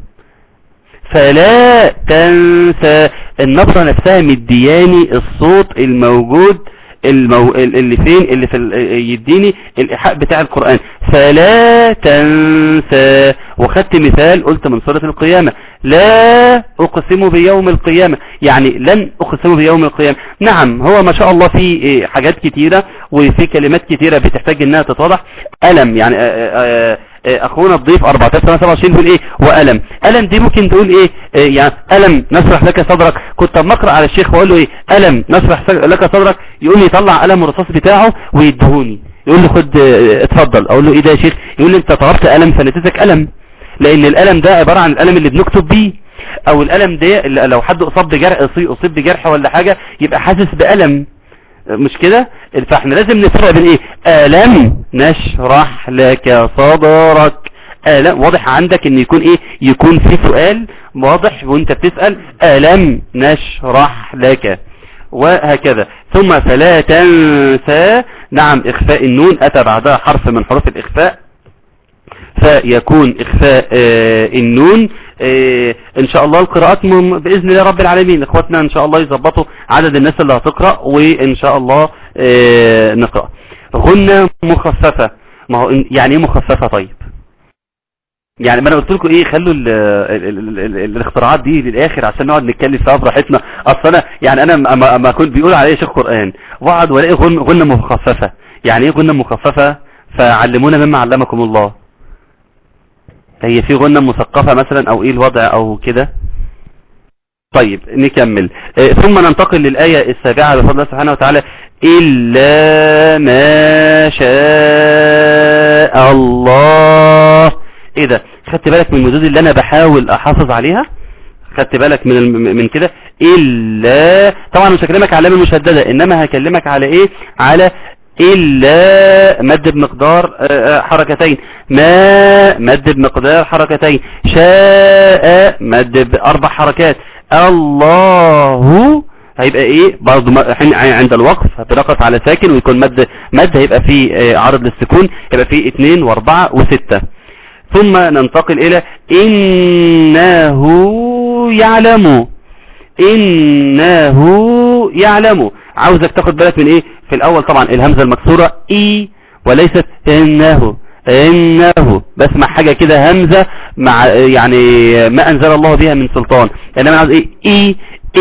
فلا تنسى النبرة نفسها مدياني الصوت الموجود المو... اللي فين اللي في ال... يديني الايحاء بتاع القرآن فلا تنسى وخدت مثال قلت من سورة القيامة لا اقسم بيوم القيامة يعني لن اقسم بيوم القيامة نعم هو ما شاء الله في حاجات كتيرة وفي كلمات كتيرة بتحتاج انها تتوضح ألم يعني آآ آآ اخونا الضيف 1427 بيقول ايه وألم ألم دي ممكن تقول ايه يعني ألم نشرح لك صدرك كنت مقرأ على الشيخ واقول له ايه ألم نشرح لك صدرك يقول لي طلع قلم الرصاص بتاعه ويدهوني يقول لي خد اتفضل اقول له ايه ده يا شيخ يقول لي انت طلبت قلم فنتتك قلم لان القلم ده عبارة عن القلم اللي بنكتب بيه او القلم ده لو حد اصاب بجرح اصيب بجرح ولا حاجة يبقى حاسس بألم مش كده فاحنا لازم نفرق بين ايه ألم نشرح لك صدرك ألم واضح عندك ان يكون ايه يكون في سؤال واضح وانت بتسأل ألم نشرح لك وهكذا ثم فلا تنسى نعم اخفاء النون اتى بعدها حرف من حروف الاخفاء فيكون اخفاء آه النون آه ان شاء الله القراءات باذن الله رب العالمين اخواتنا ان شاء الله يظبطوا عدد الناس اللي هتقرأ وان شاء الله آه نقرأ غنة مخففة ما هو يعني ايه مخففة طيب يعني ما انا قلت لكم ايه خلوا ال ال ال ال الاختراعات دي للاخر عشان نقعد نتكلم فيها براحتنا اصل انا يعني انا ما, ما كنت بيقول عليا شيخ قران واقعد والاقي غن غنه مخففه يعني ايه غنه مخففه فعلمونا مما علمكم الله هي في غنة مثقفة مثلا او ايه الوضع او كده طيب نكمل اه ثم ننتقل للآية السابعة بفضل الله سبحانه وتعالى إلا ما شاء الله ايه ده خدت بالك من المدود اللي انا بحاول احافظ عليها خدت بالك من من كده الا طبعا مش هكلمك على لام المشددة انما هكلمك على ايه على إلا مد بمقدار حركتين ما مد بمقدار حركتين شاء مد بأربع حركات الله هيبقى ايه برضو عند الوقف هتنقص على ساكن ويكون مد مد هيبقى فيه عرض للسكون هيبقى فيه اتنين واربعة وستة ثم ننتقل الى انه يعلم انه يعلم عاوزك تاخد بالك من ايه في الاول طبعا الهمزة المكسورة اي وليست انه انه بسمع حاجة كده همزة مع يعني ما انزل الله بها من سلطان انما يعني عاوز ايه اي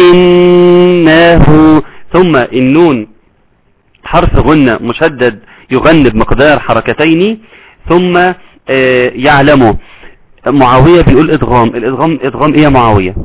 انه ثم النون حرف غنة مشدد يغني بمقدار حركتين ثم آه يعلم معاوية بيقول ادغام الادغام ادغام ايه يا معاوية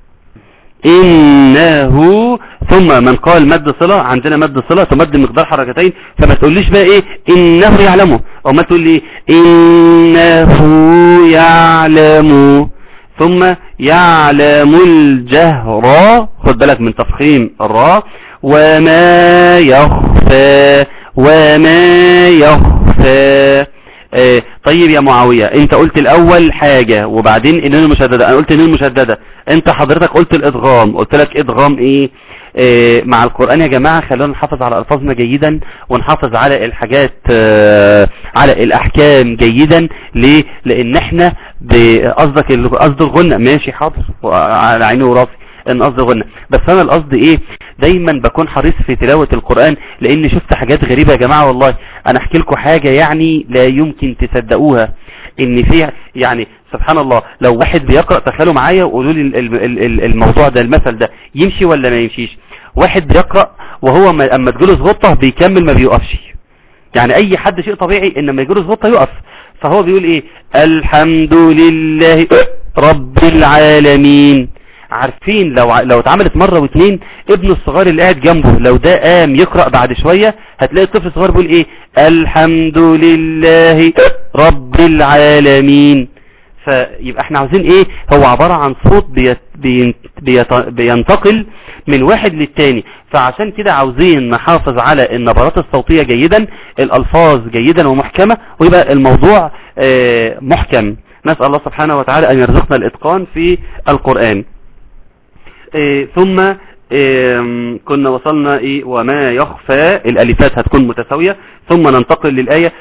انه ثم من قال مد صلة عندنا مد صلة تمد مقدار حركتين فما تقوليش بقى ايه انه يعلمه او ما تقول لي انه يعلم ثم يعلم الجهر خد بالك من تفخيم الراء وما يخفى وما يخفى آه طيب يا معاوية انت قلت الاول حاجة وبعدين النون المشددة انا قلت النون المشددة انت حضرتك قلت الادغام قلت لك ادغام ايه آه مع القرآن يا جماعة خلونا نحافظ على الفاظنا جيدا ونحافظ على الحاجات آه على الاحكام جيدا ليه لان احنا بقصدك قصد الغنة ماشي حاضر على عيني وراسي ان قصد الغنة بس انا القصد ايه دايما بكون حريص في تلاوة القرآن لان شفت حاجات غريبة يا جماعة والله انا احكي لكم حاجة يعني لا يمكن تصدقوها ان في يعني سبحان الله لو واحد بيقرأ تخيلوا معايا وقولوا لي الموضوع ده المثل ده يمشي ولا ما يمشيش واحد بيقرأ وهو اما تجيله غطة بيكمل ما بيوقفش يعني اي حد شيء طبيعي ان لما يجيله غطة يقف فهو بيقول ايه الحمد لله رب العالمين عارفين لو لو اتعملت مرة واثنين ابنه الصغير اللي قاعد جنبه لو ده قام يقرأ بعد شوية هتلاقي الطفل الصغير بيقول ايه الحمد لله رب العالمين فيبقى احنا عاوزين ايه هو عبارة عن صوت بين- بيت- بينتقل من واحد للتاني فعشان كده عاوزين نحافظ على النبرات الصوتية جيدا الألفاظ جيدا ومحكمة ويبقى الموضوع آه، محكم نسأل الله سبحانه وتعالى أن يرزقنا الإتقان في القرآن آه، ثم آم، كنا وصلنا إيه وما يخفى الألفات هتكون متساوية ثم ننتقل للآية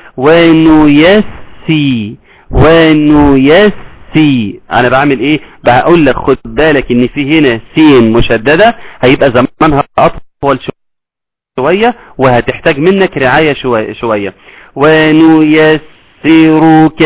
ونيسي ونيسي أنا بعمل إيه بقول لك خد بالك إن في هنا سين مشددة هيبقى زمانها أطول شوية وهتحتاج منك رعاية شوية, شوية ونيسرك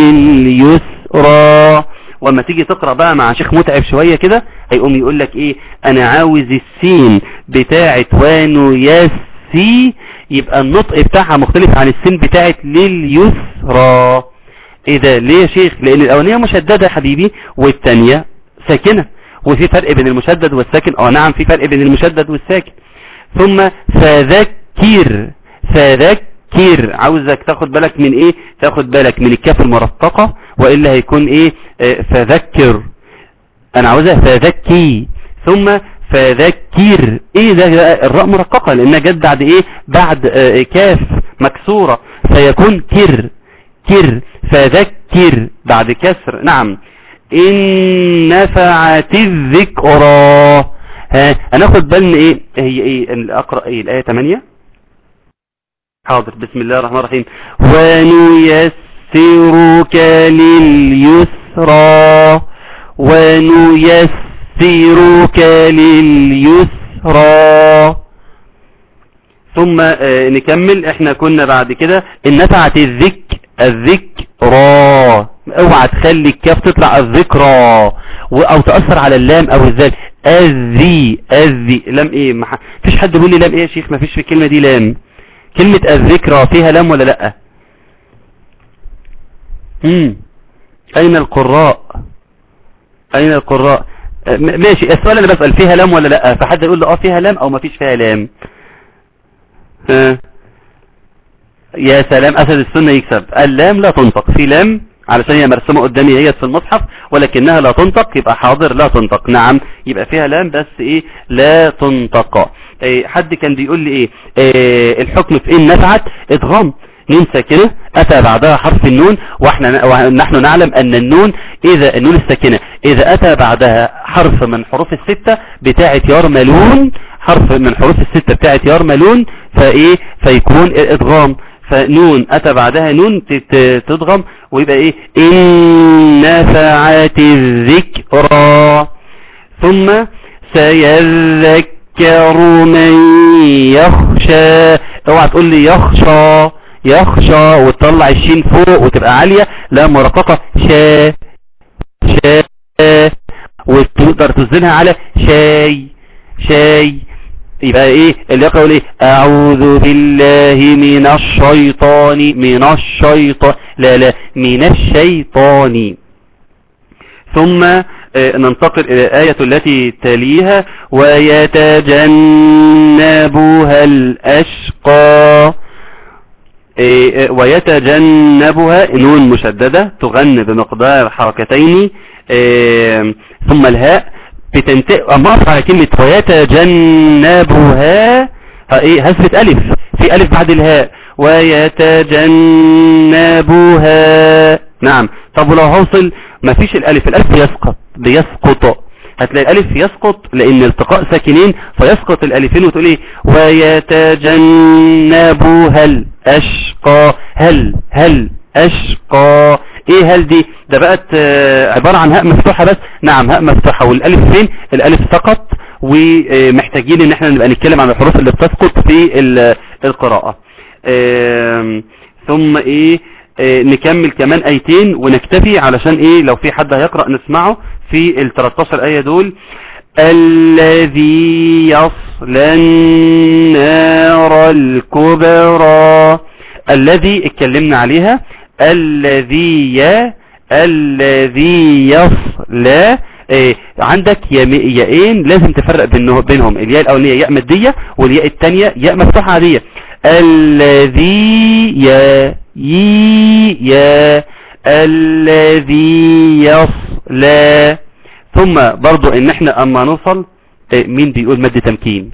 لليسرى وما تيجي تقرأ بقى مع شيخ متعب شوية كده هيقوم يقول لك ايه انا عاوز السين بتاعت ونيسي يبقى النطق بتاعها مختلف عن السين بتاعت لليسرى ايه ده ليه يا شيخ لان الاولانيه مشددة يا حبيبي والتانية ساكنة وفي فرق بين المشدد والساكن اه نعم في فرق بين المشدد والساكن ثم فذكر فذكر عاوزك تاخد بالك من ايه تاخد بالك من الكاف المرققة وإلا هيكون ايه آه، فذكر انا عاوزها فذكي ثم فذكر ايه ده ده الراء مرققة لانها جت بعد ايه بعد آه، كاف مكسورة فيكون كر كر فذكر بعد كسر نعم إن نفعت الذكرى ها هناخد بالنا ايه هي ايه ال- اقرأ ايه الآية 8 حاضر بسم الله الرحمن الرحيم ونيسرك لليسرى ونيسرك لليسرى ثم آه، نكمل احنا كنا بعد كده ان نفعت الذك الذكرى اوعى تخلي الكاف تطلع الذكرى و- او تأثر على اللام او الذال الذي الذي لام ايه ما ح- فيش حد بيقول لي لام ايه يا شيخ ما فيش في الكلمة دي لام كلمة الذكرى فيها لام ولا لا امم اين القراء اين القراء آه، م- ماشي السؤال انا بسأل فيها لام ولا لا فحد يقول لي اه فيها لام او ما فيش فيها لام ها يا سلام اسد السنة يكسب اللام لا تنطق في لام علشان هي مرسومة قدامي هي في المصحف ولكنها لا تنطق يبقى حاضر لا تنطق نعم يبقى فيها لام بس ايه لا تنطق إيه حد كان بيقول لي ايه, إيه الحكم في ان نفعت ادغام نون ساكنة اتى بعدها حرف النون واحنا ونحن نعلم ان النون اذا النون الساكنة اذا اتى بعدها حرف من حروف الستة بتاعة يرملون حرف من حروف الستة بتاعة يرملون فايه فيكون ادغام فنون اتى بعدها نون تت- تدغم ويبقى ايه ان نفعت الذكرى ثم سيذكر من يخشى اوعى تقول لي يخشى يخشى وتطلع الشين فوق وتبقى عالية لا مرققة شا شا وتقدر تزنها على شاي شاي يبقى ايه اللي يقرأ يقول ايه اعوذ بالله من الشيطان من الشيطان لا لا من الشيطان ثم آه، ننتقل الى الآية التي تليها ويتجنبها الأشقى إيه، آه، ويتجنبها نون مشددة تغن بمقدار حركتين آه، ثم الهاء بتنتهي اما اقف على كلمة ويتجنبها ها، ايه هثبت الف في الف بعد الهاء ويتجنبها نعم طب ولو هوصل مفيش الالف الالف بيسقط بيسقط هتلاقي الالف يسقط لان التقاء ساكنين فيسقط الالفين وتقول ايه ويتجنبها الاشقى هل هل اشقى ايه هل دي ده بقت آه، عبارة عن هاء مفتوحة بس نعم هاء مفتوحة والالف فين الالف سقط ومحتاجين ان احنا نبقى نتكلم عن الحروف اللي بتسقط في ال- القراءة آم، ثم ايه آه، نكمل كمان ايتين ونكتفي علشان ايه لو في حد هيقرأ نسمعه في ال 13 اية دول الذي يصلى النار الكبرى الذي اتكلمنا عليها الذي ي الذي يصلى إيه عندك يم- ياءين لازم تفرق بينه- بينهم الياء الاولانيه ياء ماديه والياء الثانيه ياء مفتوحه عاديه الذي يا يي يا الذي يصلى ثم برضو ان احنا اما نوصل آه، مين بيقول مد تمكين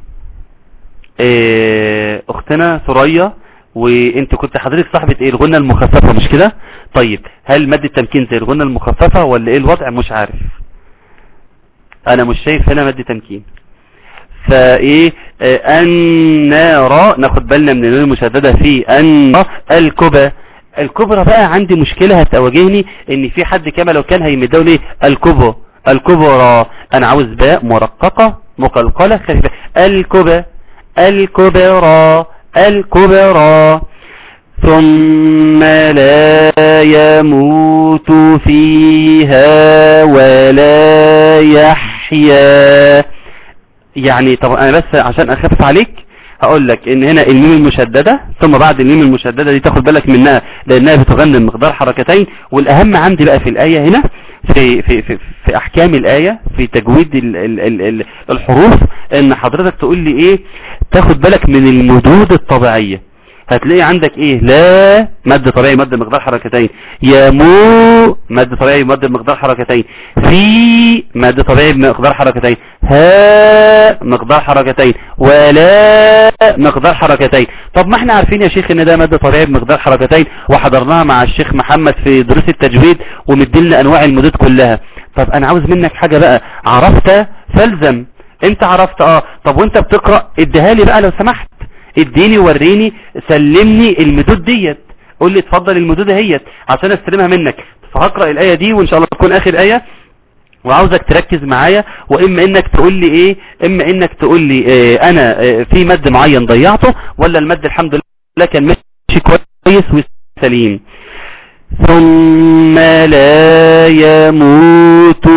آه، اختنا ثريا وانت كنت حضرتك صاحبة ايه الغنة المخففة مش كده طيب هل مد التمكين زي الغنة المخففة ولا ايه الوضع مش عارف انا مش شايف هنا مد تمكين فايه آه، النار ناخد بالنا من النون المشددة في ان الكبى الكبرى بقى عندي مشكلة هتواجهني ان في حد كما لو كان هيمدوا لي الكبرى الكبرى انا عاوز باء مرققة مقلقلة خفيفة الكبى الكبرى الكبرى ثم لا يموت فيها ولا يحيا يعني طب انا بس عشان اخفف عليك هقول لك ان هنا الميم المشددة ثم بعد الميم المشددة دي تاخد بالك منها لانها بتغني مقدار حركتين والاهم عندي بقى في الاية هنا في في في, في احكام الاية في تجويد ال ال ال ال الحروف ان حضرتك تقول لي ايه تاخد بالك من المدود الطبيعية هتلاقي عندك ايه لا مد طبيعي مد مقدار حركتين يمو مد طبيعي مد مقدار حركتين في مد طبيعي بمقدار حركتين ها مقدار حركتين ولا مقدار حركتين طب ما احنا عارفين يا شيخ ان ده مد طبيعي بمقدار حركتين وحضرناها مع الشيخ محمد في دروس التجويد ومدلنا انواع المدود كلها طب انا عاوز منك حاجة بقى عرفت فالزم انت عرفت اه طب وانت بتقرأ اديها لي بقى لو سمحت اديني وريني سلمني المدود ديت قول لي اتفضل المدود اهيت عشان استلمها منك فهقرأ الآية دي وان شاء الله تكون اخر آية وعاوزك تركز معايا واما انك تقول لي ايه اما انك تقول لي إيه انا إيه في مد معين ضيعته ولا المد الحمد لله كان ماشي كويس وسليم ثم لا يموت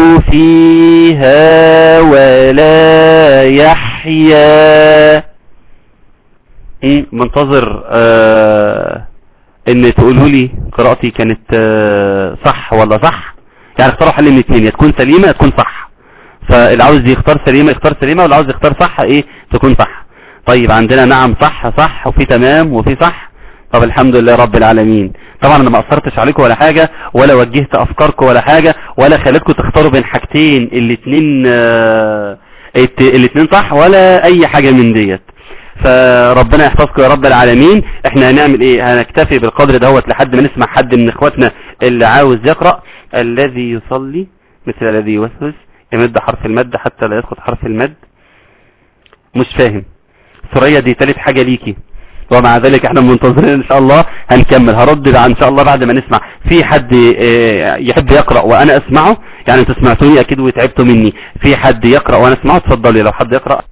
فيها ولا يحيا ايه منتظر آه ان تقولوا لي قراءتي كانت آه صح ولا صح يعني اختاروا حل من الاثنين يا تكون سليمة يا تكون صح فاللي عاوز يختار سليمة يختار سليمة واللي عاوز يختار صح ايه تكون صح طيب عندنا نعم صح صح وفي تمام وفي صح طب الحمد لله رب العالمين طبعا انا ما اثرتش عليكم ولا حاجة ولا وجهت افكاركم ولا حاجة ولا خليتكم تختاروا بين حاجتين الاثنين آه الاثنين صح ولا اي حاجة من ديت فربنا يحفظكم يا رب العالمين احنا هنعمل ايه هنكتفي بالقدر دوت لحد ما نسمع حد من اخواتنا اللي عاوز يقرأ الذي يصلي مثل الذي يوسوس يمد حرف المد حتى لا يسقط حرف المد مش فاهم ثريا دي تالت حاجة ليكي ومع ذلك احنا منتظرين ان شاء الله هنكمل هرد ان شاء الله بعد ما نسمع في حد يحب يقرأ وانا اسمعه يعني انتوا سمعتوني اكيد وتعبتوا مني في حد يقرأ وانا اسمعه اتفضلي لو حد يقرأ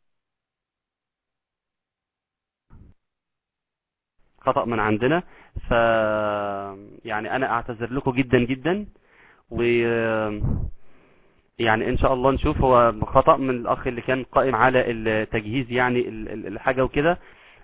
خطأ من عندنا ف يعني انا اعتذر لكم جدا جدا و يعني ان شاء الله نشوف هو خطأ من الاخ اللي كان قائم على التجهيز يعني الحاجة وكده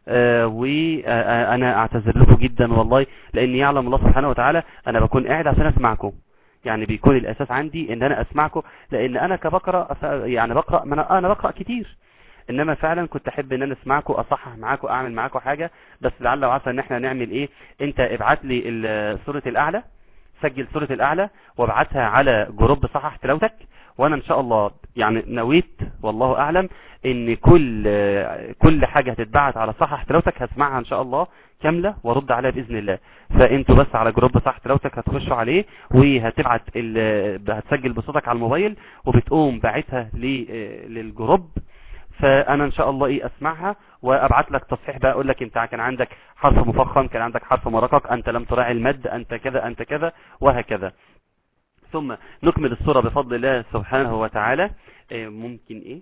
وانا اعتذر لكم جدا والله لان يعلم الله سبحانه وتعالى انا بكون قاعد عشان اسمعكم يعني بيكون الاساس عندي ان انا اسمعكم لان انا كبقرأ يعني بقرأ انا بقرأ كتير انما فعلا كنت احب ان انا اسمعكم اصحح معاكم اعمل معاكم حاجة بس لعل وعسى ان احنا نعمل ايه انت ابعت لي سورة الاعلى سجل سورة الاعلى وابعتها على جروب صحح تلاوتك وانا ان شاء الله يعني نويت والله اعلم ان كل كل حاجة هتتبعت على صحح تلاوتك هسمعها ان شاء الله كاملة وارد عليها باذن الله فانتوا بس على جروب صحح تلاوتك هتخشوا عليه وهتبعت هتسجل بصوتك على الموبايل وبتقوم باعتها للجروب فانا ان شاء الله ايه اسمعها وابعت لك تصحيح بقى اقول لك انت كان عندك حرف مفخم كان عندك حرف مرقق انت لم تراعي المد انت كذا انت كذا وهكذا ثم نكمل الصورة بفضل الله سبحانه وتعالى ممكن ايه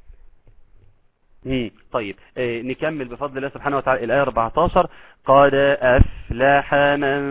مم. طيب اه نكمل بفضل الله سبحانه وتعالى الآية 14 قد أفلح من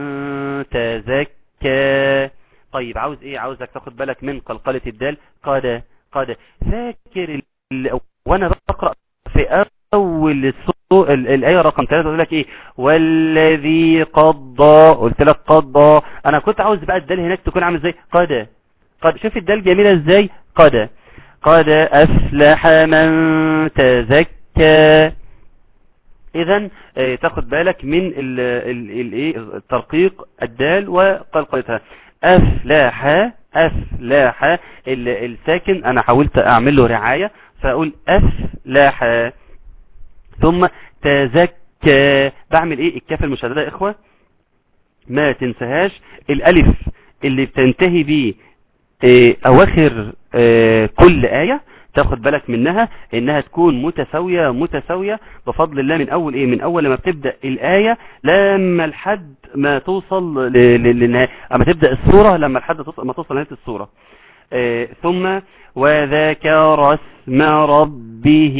تزكى طيب عاوز ايه عاوزك تاخد بالك من قلقلة الدال قد قد فاكر وانا بقرأ في اول السوء الآية رقم 3 تقول لك ايه والذي قضى قلت لك قضى انا كنت عاوز بقى الدال هناك تكون عامل ازاي قد قد شوف الدال جميلة ازاي قد قد افلح من تزكى اذا اه تاخد بالك من الايه الترقيق الدال وقلقلتها افلح أفلاح ال- الساكن أنا حاولت أعمل له رعاية فأقول أفلاح ثم تزكى بعمل إيه الكاف المشددة يا إخوة ما تنساهاش الألف اللي بتنتهي بيه إيه، أواخر إيه، كل آية تاخد بالك منها انها تكون متساوية متساوية بفضل الله من اول ايه من اول لما بتبدأ الآية لما لحد ما توصل ل- ل- للنهاية اما تبدأ السورة لما لحد توصل ما توصل لنهاية السورة آه، ثم وذكر اسم ربه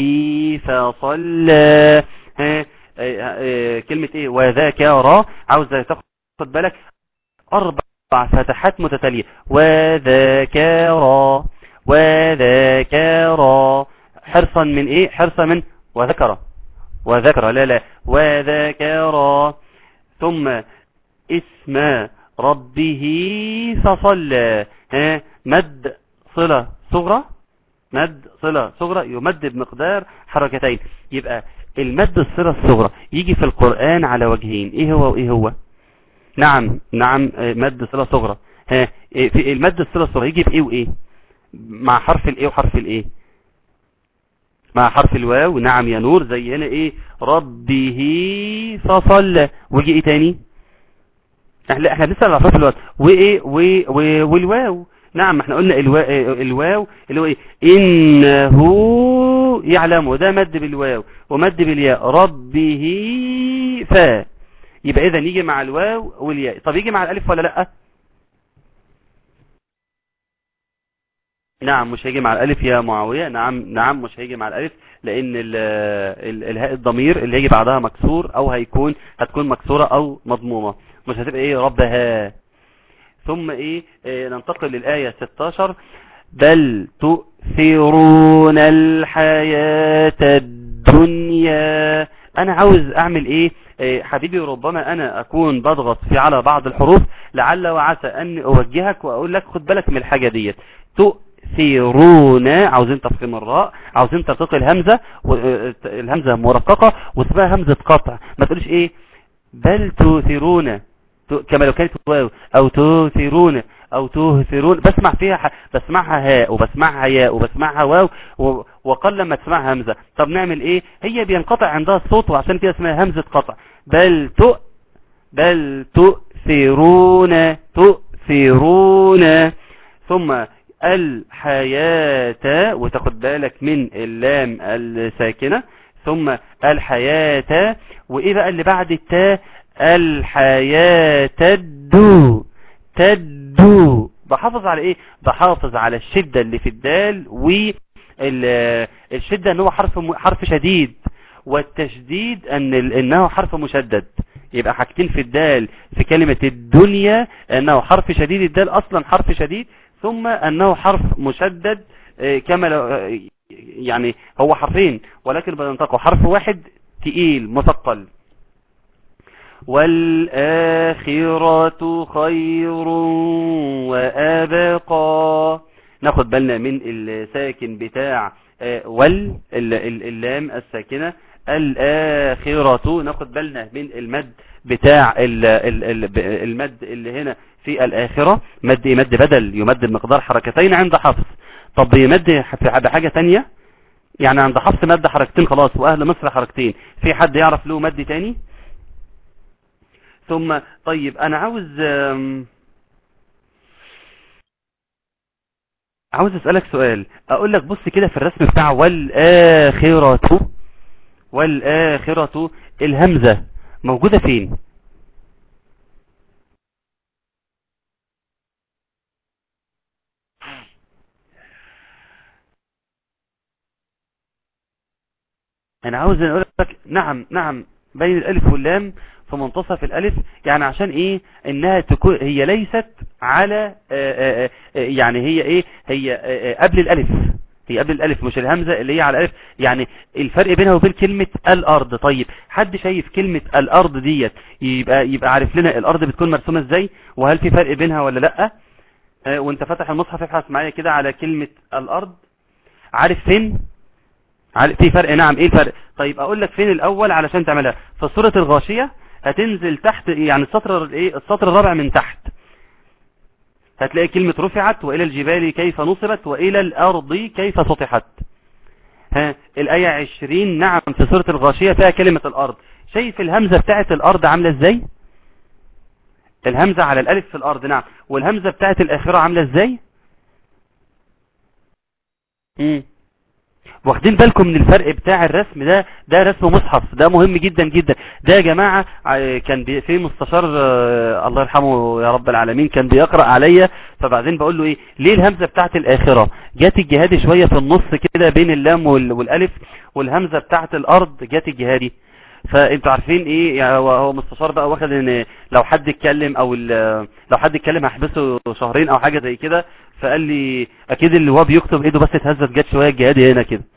فصلى ها، آه، آه، كلمة ايه وذكر عاوزة تاخد بالك اربع فتحات متتالية وذكر وذكر حرصا من ايه حرصا من وذكر وذكر لا لا وذكر ثم اسم ربه فصلى ها مد صلة صغرى مد صلة صغرى يمد بمقدار حركتين يبقى المد الصلة الصغرى يجي في القرآن على وجهين ايه هو وايه هو نعم نعم آه، مد صلة صغرى ها إيه، في المد الصلة الصغرى يجي في ايه وايه مع حرف الايه وحرف الايه مع حرف الواو نعم يا نور زي هنا ايه ربه فصلى ويجي ايه تاني احنا احنا لسه على حرف الواو وايه و- و- والواو نعم احنا قلنا الوا... الواو اللي هو ايه انه يعلم وده مد بالواو ومد بالياء ربه فا يبقى اذا يجي مع الواو والياء طب يجي مع الالف ولا لا نعم مش هيجي مع الالف يا معاوية نعم نعم مش هيجي مع الالف لان ال ال الهاء الضمير اللي هيجي بعدها مكسور او هيكون هتكون مكسورة او مضمومة مش هتبقى ايه ربها ثم ايه, إيه ننتقل للآية 16 بل تؤثرون الحياة الدنيا انا عاوز اعمل ايه, إيه حبيبي ربما انا اكون بضغط في على بعض الحروف لعل وعسى ان اوجهك واقول لك خد بالك من الحاجة ديت تؤثرون عاوزين تفخيم الراء عاوزين ترقيق الهمزة الهمزة مرققة واسمها همزة قطع ما تقولش ايه بل تؤثرون كما لو كانت واو او تؤثرون او تؤثرون بسمع فيها ح... بسمعها هاء وبسمعها ياء وبسمعها واو و... وقل لما تسمعها همزة طب نعمل ايه هي بينقطع عندها الصوت وعشان كده اسمها همزة قطع بل تؤ بل تؤثرون تؤثرون ثم الحياة وتاخد بالك من اللام الساكنة ثم الحياة وايه بقى اللي بعد التاء الحياة تدو تدو بحافظ على ايه بحافظ على الشدة اللي في الدال والشدة ان هو حرف حرف شديد والتشديد ان انه حرف مشدد يبقى حاجتين في الدال في كلمة الدنيا انه حرف شديد الدال اصلا حرف شديد ثم انه حرف مشدد كما لو يعني هو حرفين ولكن بينطقوا حرف واحد تقيل مثقل والآخرة خير وأبقى ناخد بالنا من الساكن بتاع وال اللام الساكنة الآخرة ناخد بالنا من المد بتاع المد اللي هنا في الآخرة مد مد بدل يمد بمقدار حركتين عند حفص طب يمد بحاجة تانية يعني عند حفص مد حركتين خلاص وأهل مصر حركتين في حد يعرف له مد تاني ثم طيب انا عاوز عاوز اسألك سؤال اقول لك بص كده في الرسم بتاع والآخرة والآخرة الهمزة موجودة فين انا عاوز اقول لك نعم نعم بين الالف واللام في منتصف الالف يعني عشان ايه انها تكون هي ليست على آآ آآ يعني هي ايه هي قبل الالف هي قبل الالف مش الهمزة اللي هي على الالف يعني الفرق بينها وبين كلمة الارض طيب حد شايف كلمة الارض ديت يبقى يبقى عارف لنا الارض بتكون مرسومة ازاي وهل في فرق بينها ولا لا وانت فاتح المصحف ابحث معايا كده على كلمة الارض عارف فين في فرق نعم ايه الفرق طيب اقول لك فين الاول علشان تعملها في سورة الغاشية هتنزل تحت يعني السطر الايه السطر الرابع من تحت هتلاقي كلمة رفعت وإلى الجبال كيف نصبت وإلى الأرض كيف سطحت ها الآية 20 نعم في سورة الغاشية فيها كلمة الأرض شايف الهمزة بتاعت الأرض عاملة ازاي الهمزة على الألف في الأرض نعم والهمزة بتاعت الآخرة عاملة ازاي مم. واخدين بالكم من الفرق بتاع الرسم ده ده رسم مصحف ده مهم جدا جدا ده يا جماعة ع- كان بي- في مستشار آه، الله يرحمه يا رب العالمين كان بيقرأ عليا فبعدين بقول له ايه ليه الهمزة بتاعت الآخرة جت الجهادي شوية في النص كده بين اللام وال- والالف والهمزة بتاعت الارض جت الجهادي فانتوا عارفين ايه يعني هو هو مستشار بقى واخد ان لو حد اتكلم او ال- لو حد اتكلم هحبسه شهرين او حاجة زي كده فقال لي اكيد اللي هو بيكتب ايده بس اتهزت جت شوية الجهادي هنا كده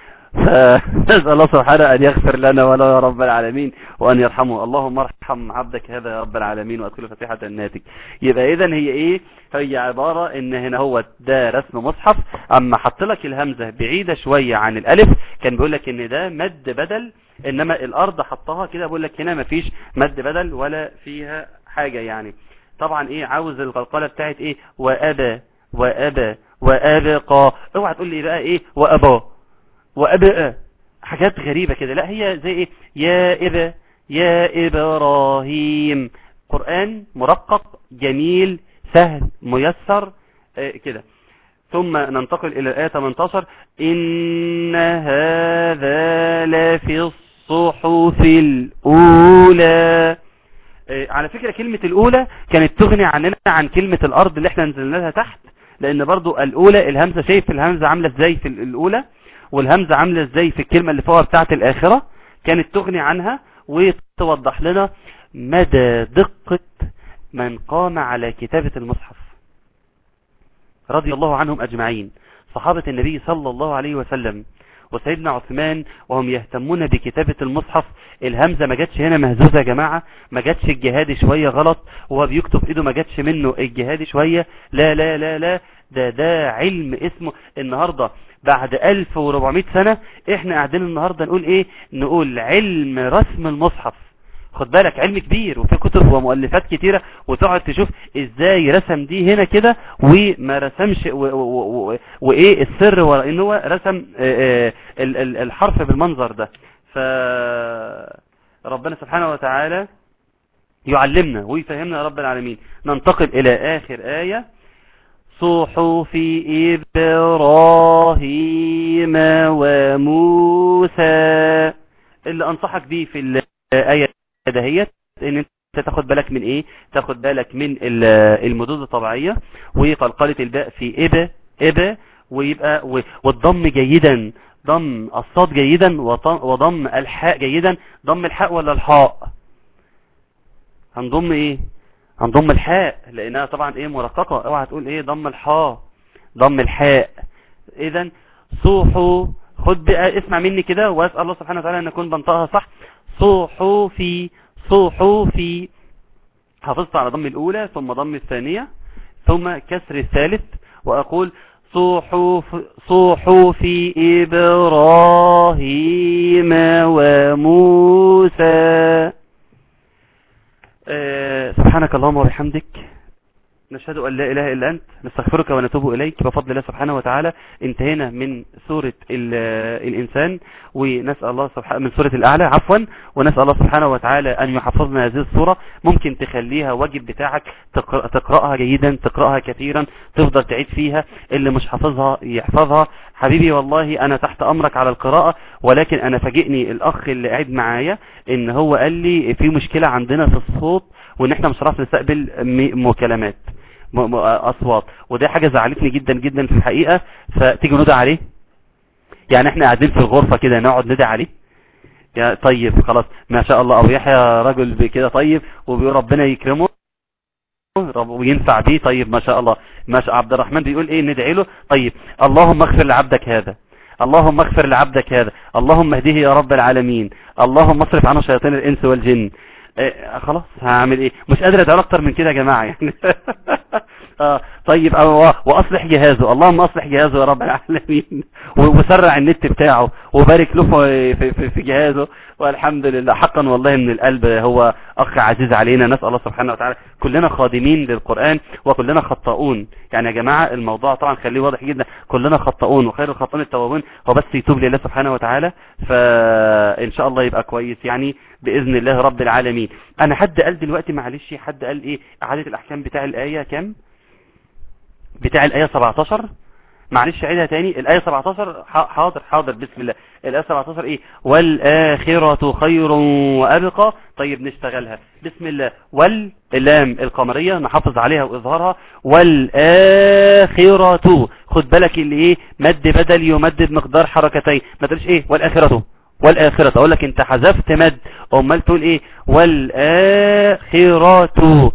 فنسأل الله سبحانه أن يغفر لنا ولا يا رب العالمين وأن يرحمه اللهم ارحم عبدك هذا يا رب العالمين وأدخله فتيحة الناتج يبقى إذا هي إيه هي عبارة إن هنا هو ده رسم مصحف أما حط لك الهمزة بعيدة شوية عن الألف كان بيقول لك إن ده مد بدل إنما الأرض حطها كده بيقول لك هنا مفيش مد بدل ولا فيها حاجة يعني طبعا إيه عاوز القلقلة بتاعت إيه وأبى وأبى وأبقى اوعى تقول لي بقى إيه وأبى وأبقى حاجات غريبة كده لا هي زي ايه يا إبا يا إبراهيم قرآن مرقق جميل سهل ميسر آه، كده ثم ننتقل إلى الآية 18 إن هذا لفي الصحف الأولى آه، على فكرة كلمة الأولى كانت تغني عننا عن كلمة الأرض اللي احنا نزلنا لها تحت لأن برضو الأولى الهمزة شايف الهمزة عاملة ازاي في الأولى والهمزة عاملة ازاي في الكلمة اللي فوقها بتاعت الآخرة كانت تغني عنها وتوضح لنا مدى دقة من قام على كتابة المصحف رضي الله عنهم أجمعين صحابة النبي صلى الله عليه وسلم وسيدنا عثمان وهم يهتمون بكتابة المصحف الهمزة ما جاتش هنا مهزوزة يا جماعة ما جاتش الجهادي شوية غلط وهو بيكتب ايده ما جاتش منه الجهادي شوية لا لا لا لا ده ده علم اسمه النهاردة بعد 1400 سنة احنا قاعدين النهاردة نقول ايه نقول علم رسم المصحف خد بالك علم كبير وفي كتب ومؤلفات كتيرة وتقعد تشوف ازاي رسم دي هنا كده وما رسمش و- و- و- وايه السر ورا ان هو رسم آه، آه، ال- ال- الحرف بالمنظر ده ف ربنا سبحانه وتعالى يعلمنا ويفهمنا يا رب العالمين ننتقل الى اخر آية صحف إبراهيم وموسى اللي أنصحك بيه في الآية دهيت ان انت تاخد بالك من ايه تاخد بالك من ال- المدود الطبيعية وقلقلة الباء في إبا إبا ويبقى و- والضم جيدا ضم الصاد جيدا وط- وضم الحاء جيدا ضم الحاء ولا الحاء هنضم ايه هنضم الحاء لانها طبعا ايه مرققة اوعى تقول ايه ضم الحاء ضم الحاء اذا صوحوا خد بقى اسمع مني كده واسال الله سبحانه وتعالى ان اكون بنطقها صح صحوفي صحوفي حافظت على ضم الاولى ثم ضم الثانية ثم كسر الثالث واقول صحوف صحوف ابراهيم وموسى آه، سبحانك اللهم وبحمدك نشهد أن لا إله إلا أنت نستغفرك ونتوب إليك بفضل الله سبحانه وتعالى انتهينا من سورة ال- الإنسان ونسأل الله سبحانه من سورة الأعلى عفوا ونسأل الله سبحانه وتعالى أن يحفظنا هذه السورة ممكن تخليها واجب بتاعك تقرأ تقرأها جيدا تقرأها كثيرا تفضل تعيد فيها اللي مش حافظها يحفظها حبيبي والله أنا تحت أمرك على القراءة ولكن أنا فاجئني الأخ اللي قاعد معايا إن هو قال لي في مشكلة عندنا في الصوت وإن إحنا مش هنعرف نستقبل م- مكالمات م- م- اصوات وده حاجة زعلتني جدا جدا في الحقيقة فتيجي ندعي عليه يعني احنا قاعدين في الغرفة كده نقعد ندعي عليه يا طيب خلاص ما شاء الله ابو يحيى رجل كده طيب وبيقول ربنا يكرمه رب وينفع بيه طيب ما شاء الله ما شاء عبد الرحمن بيقول ايه ندعي له طيب اللهم اغفر لعبدك هذا اللهم اغفر لعبدك هذا اللهم اهديه يا رب العالمين اللهم اصرف عنه شياطين الانس والجن إيه خلاص هعمل ايه مش قادر ادعو اكتر من كده يا جماعه يعني اه طيب أو واصلح جهازه اللهم اصلح جهازه يا رب العالمين وسرع النت بتاعه وبارك له في, في, في جهازه والحمد لله حقا والله من القلب هو اخ عزيز علينا نسال الله سبحانه وتعالى كلنا خادمين للقران وكلنا خطاؤون يعني يا جماعه الموضوع طبعا خليه واضح جدا كلنا خطاؤون وخير الخطاؤون التوابون هو بس يتوب لله سبحانه وتعالى فان شاء الله يبقى كويس يعني باذن الله رب العالمين انا حد قال دلوقتي معلش حد قال ايه اعاده الاحكام بتاع الايه كام بتاع الآية 17 معلش عيدها تاني الآية 17 حاضر حاضر بسم الله الآية 17 ايه والآخرة خير وأبقى طيب نشتغلها بسم الله واللام القمرية نحافظ عليها وإظهارها والآخرة خد بالك اللي ايه مد بدل يمد بمقدار حركتين ما تقولش ايه والآخرة والآخرة اقول لك انت حذفت مد امال تقول ايه والآخرة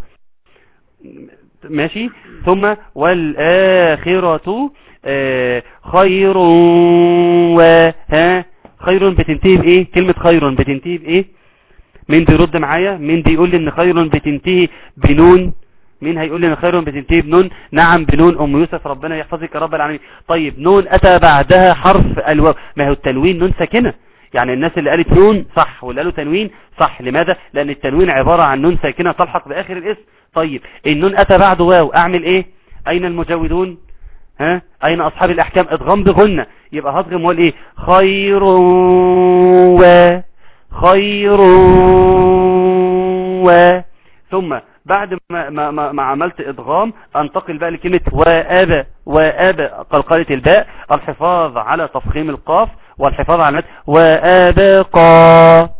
ماشي ثم والآخرة آه خير و ها خير بتنتهي بايه كلمة خير بتنتهي بايه مين بيرد معايا مين بيقول لي ان خير بتنتهي بنون مين هيقول لي ان خير بتنتهي بنون نعم بنون ام يوسف ربنا يحفظك يا رب العالمين طيب نون اتى بعدها حرف الواو ما هو التنوين نون ساكنه يعني الناس اللي قالت نون صح واللي قالوا تنوين صح لماذا لان التنوين عبارة عن نون ساكنة تلحق باخر الاسم طيب النون اتى بعده واو اعمل ايه اين المجودون ها اين اصحاب الاحكام ادغام بغنة يبقى هضغم واقول ايه خير و خير و ثم بعد ما, ما, ما, ما عملت ادغام انتقل بقى لكلمة واب واب قلقلة الباء الحفاظ على تفخيم القاف والحفاظ على المد وابقى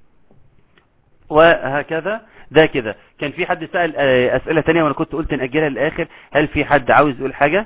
وهكذا ده كده كان في حد سأل اسئلة تانية وانا كنت قلت نأجلها للاخر هل في حد عاوز يقول حاجة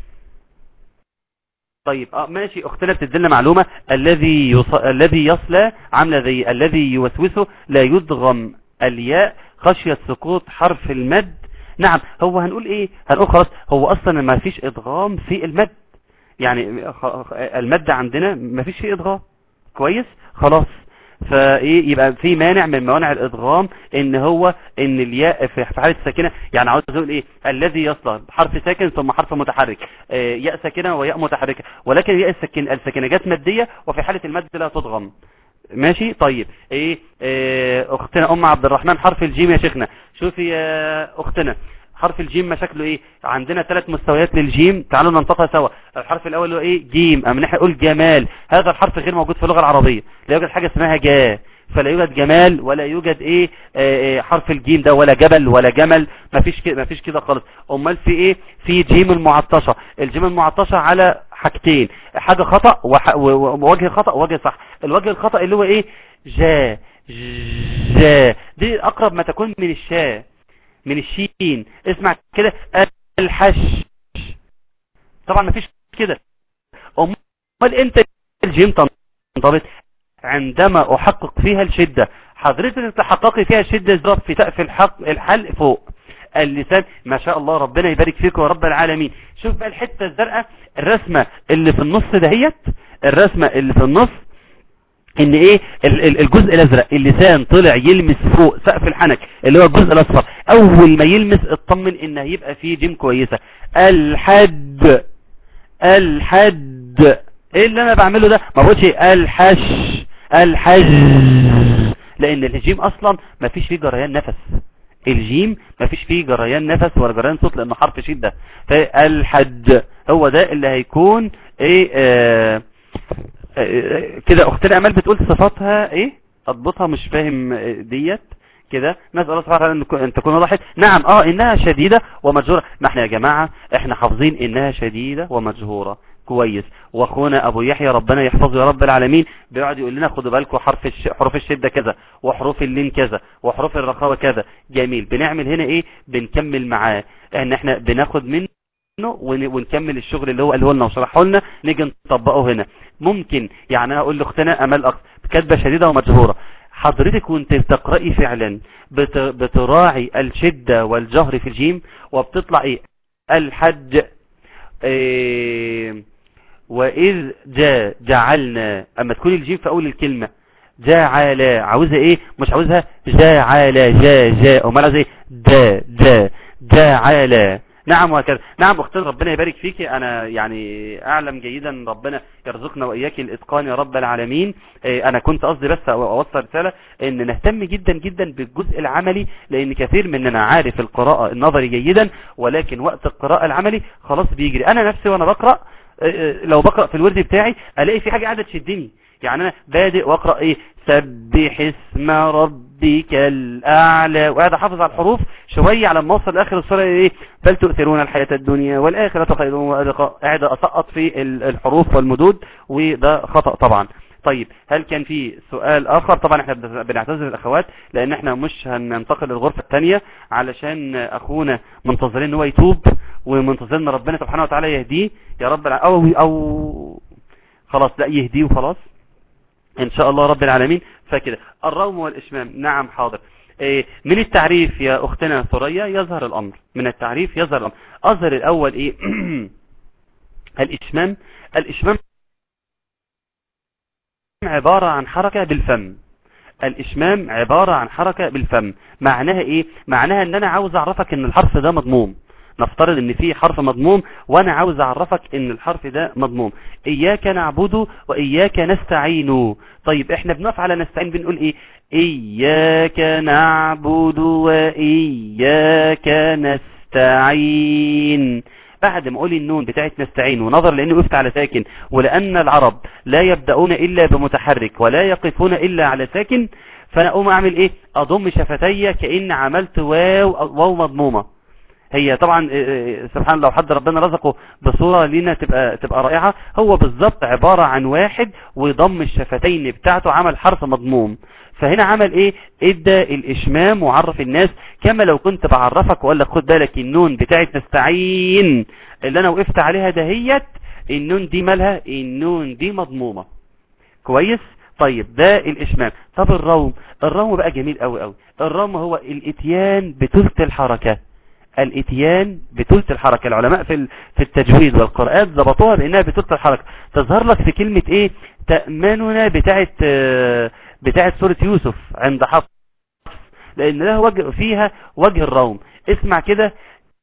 طيب اه ماشي اختنا بتدلنا معلومة الذي يص... الذي يصلى عامله زي الذي يوسوسه لا يدغم الياء خشية سقوط حرف المد نعم هو هنقول ايه هنقول خلاص هو اصلا ما فيش ادغام في المد يعني المد عندنا ما فيش فيه ادغام كويس خلاص فايه يبقى في مانع من موانع الادغام ان هو ان الياء في حاله الساكنه يعني عاوز اقول ايه الذي يصل حرف ساكن ثم حرف متحرك آه ياء ساكنه وياء متحركه ولكن ياء الساكن الساكنه جت ماديه وفي حاله المد لا تدغم ماشي طيب ايه اه اختنا ام عبد الرحمن حرف الجيم يا شيخنا شوفي يا اختنا حرف الجيم مشاكله ايه عندنا ثلاث مستويات للجيم تعالوا ننطقها سوا الحرف الاول هو ايه جيم اما نحن نقول جمال هذا الحرف غير موجود في اللغه العربيه لا يوجد حاجه اسمها جا فلا يوجد جمال ولا يوجد ايه اه حرف الجيم ده ولا جبل ولا جمل مفيش كده مفيش كده خالص امال في ايه في جيم المعطشه الجيم المعطشه على حاجتين حاجه خطا ووجه خطا ووجه صح الوجه الخطا اللي هو ايه جا جا دي اقرب ما تكون من الشاء من الشين اسمع كده الحش طبعا مفيش كده امال انت الجيم تنضبط عندما احقق فيها الشدة حضرتك تحققي فيها الشدة اضرب في سقف الحق الحلق فوق اللسان ما شاء الله ربنا يبارك فيكم يا رب العالمين شوف بقى الحتة الزرقاء الرسمة اللي في النص دهيت الرسمة اللي في النص ان ايه الجزء الازرق اللسان طلع يلمس فوق سقف الحنك اللي هو الجزء الاصفر اول ما يلمس اطمن ان هيبقى فيه جيم كويسة الحد الحد ايه اللي انا بعمله ده ما بقولش الحش الحج لان الجيم اصلا ما فيش فيه جريان نفس الجيم ما فيش فيه جريان نفس ولا جريان صوت لانه حرف شدة فالحج هو ده اللي هيكون ايه آه كده اختنا امال بتقول صفاتها ايه اضبطها مش فاهم ديت كده نسال الله سبحانه وتعالى ان تكون وضحت نعم اه انها شديده ومجهوره ما احنا يا جماعه احنا حافظين انها شديده ومجهوره كويس واخونا ابو يحيى ربنا يحفظه يا رب العالمين بيقعد يقول لنا خدوا بالكم حرف الش... حروف الشده كذا وحروف اللين كذا وحروف الرخاوه كذا جميل بنعمل هنا ايه بنكمل معاه ان احنا بناخد منه ونكمل الشغل اللي هو قاله لنا وشرحه لنا نيجي نطبقه هنا ممكن يعني انا اقول لاختنا امال اكتر كاتبه شديده ومجهوره حضرتك وانت بتقراي فعلا بت... بتراعي الشده والجهر في الجيم وبتطلع ايه الحج إيه واذ جاء جعلنا اما تكون الجيم في اول الكلمه جعل عاوزها ايه مش عاوزها جعل جا جا امال عاوزها ايه دا دا جعل نعم وهكذا نعم اختنا ربنا يبارك فيك انا يعني اعلم جيدا ربنا يرزقنا واياك الاتقان يا رب العالمين إيه، انا كنت قصدي بس اوصل رسالة ان نهتم جدا جدا بالجزء العملي لان كثير مننا عارف القراءة النظري جيدا ولكن وقت القراءة العملي خلاص بيجري انا نفسي وانا بقرأ إيه، إيه، لو بقرأ في الورد بتاعي الاقي في حاجة قاعدة تشدني يعني انا بادئ واقرأ ايه سبح اسم ربك الاعلى وقاعد احافظ على الحروف شوية على ما اوصل لاخر السورة ايه بل تؤثرون الحياة الدنيا والاخرة خير وابقى قاعد اسقط في ال- الحروف والمدود وده خطأ طبعا طيب هل كان في سؤال اخر طبعا احنا بن- بنعتذر الاخوات لان احنا مش هننتقل للغرفة الثانية علشان اخونا منتظرين ان هو يتوب ومنتظرين ربنا سبحانه وتعالى يهديه يا رب الع- او او خلاص لا يهديه وخلاص ان شاء الله رب العالمين فكده الروم والاشمام نعم حاضر إيه من التعريف يا اختنا ثريا يظهر الامر من التعريف يظهر الامر اظهر الاول ايه الاشمام الاشمام عبارة عن حركة بالفم الاشمام عبارة عن حركة بالفم معناها ايه معناها ان انا عاوز اعرفك ان الحرف ده مضموم نفترض ان في حرف مضموم وانا عاوز اعرفك ان الحرف ده مضموم اياك نعبد واياك نستعين طيب احنا بنقف على نستعين بنقول ايه اياك نعبد واياك نستعين بعد ما اقول النون بتاعت نستعين ونظر لاني وقفت على ساكن ولان العرب لا يبدأون الا بمتحرك ولا يقفون الا على ساكن فانا اقوم اعمل ايه اضم شفتي كأن عملت واو واو مضمومة هي طبعا آه، سبحان الله لو حد ربنا رزقه بصورة لينا تبقى تبقى رائعة هو بالظبط عبارة عن واحد وضم الشفتين بتاعته عمل حرف مضموم فهنا عمل ايه ادى الاشمام وعرف الناس كما لو كنت بعرفك ولا خد بالك النون بتاعت نستعين اللي انا وقفت عليها دهيت النون دي مالها النون دي مضمومة كويس طيب ده الاشمام طب الروم الروم بقى جميل قوي قوي الروم هو الاتيان بثلث الحركة الاتيان بثلث الحركة العلماء في ال- في التجويد والقراءات ضبطوها بانها بثلث الحركة تظهر لك في كلمة ايه تأمننا بتاعت آه، بتاعت سورة يوسف عند حفص لان لها وجه فيها وجه الروم اسمع كده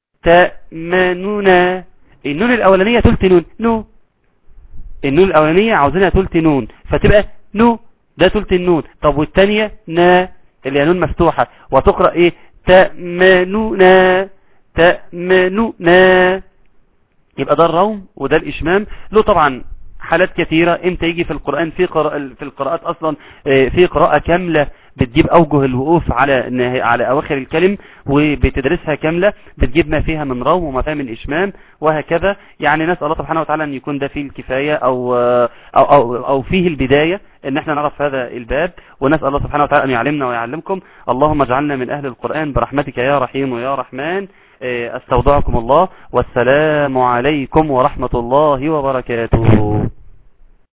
تأمننا النون الاولانية تلت نون نو النون الاولانية عاوزينها تلت نون فتبقى نو ده تلت النون طب والتانية نا اللي هي نون مفتوحة وتقرأ ايه تأمننا تأمننا يبقى ده الروم وده الإشمام له طبعا حالات كثيرة امتى يجي في القرآن في قراءة في القراءات اصلا آه، في قراءة كاملة بتجيب اوجه الوقوف على نه- على اواخر الكلم وبتدرسها كاملة بتجيب ما فيها من روم وما فيها من اشمام وهكذا يعني نسأل الله سبحانه وتعالى ان يكون ده فيه الكفاية او آه، او او, أو فيه البداية ان احنا نعرف هذا الباب ونسأل الله سبحانه وتعالى ان يعلمنا ويعلمكم اللهم اجعلنا من اهل القرآن برحمتك يا رحيم ويا رحمن آه، استودعكم الله والسلام عليكم ورحمة الله وبركاته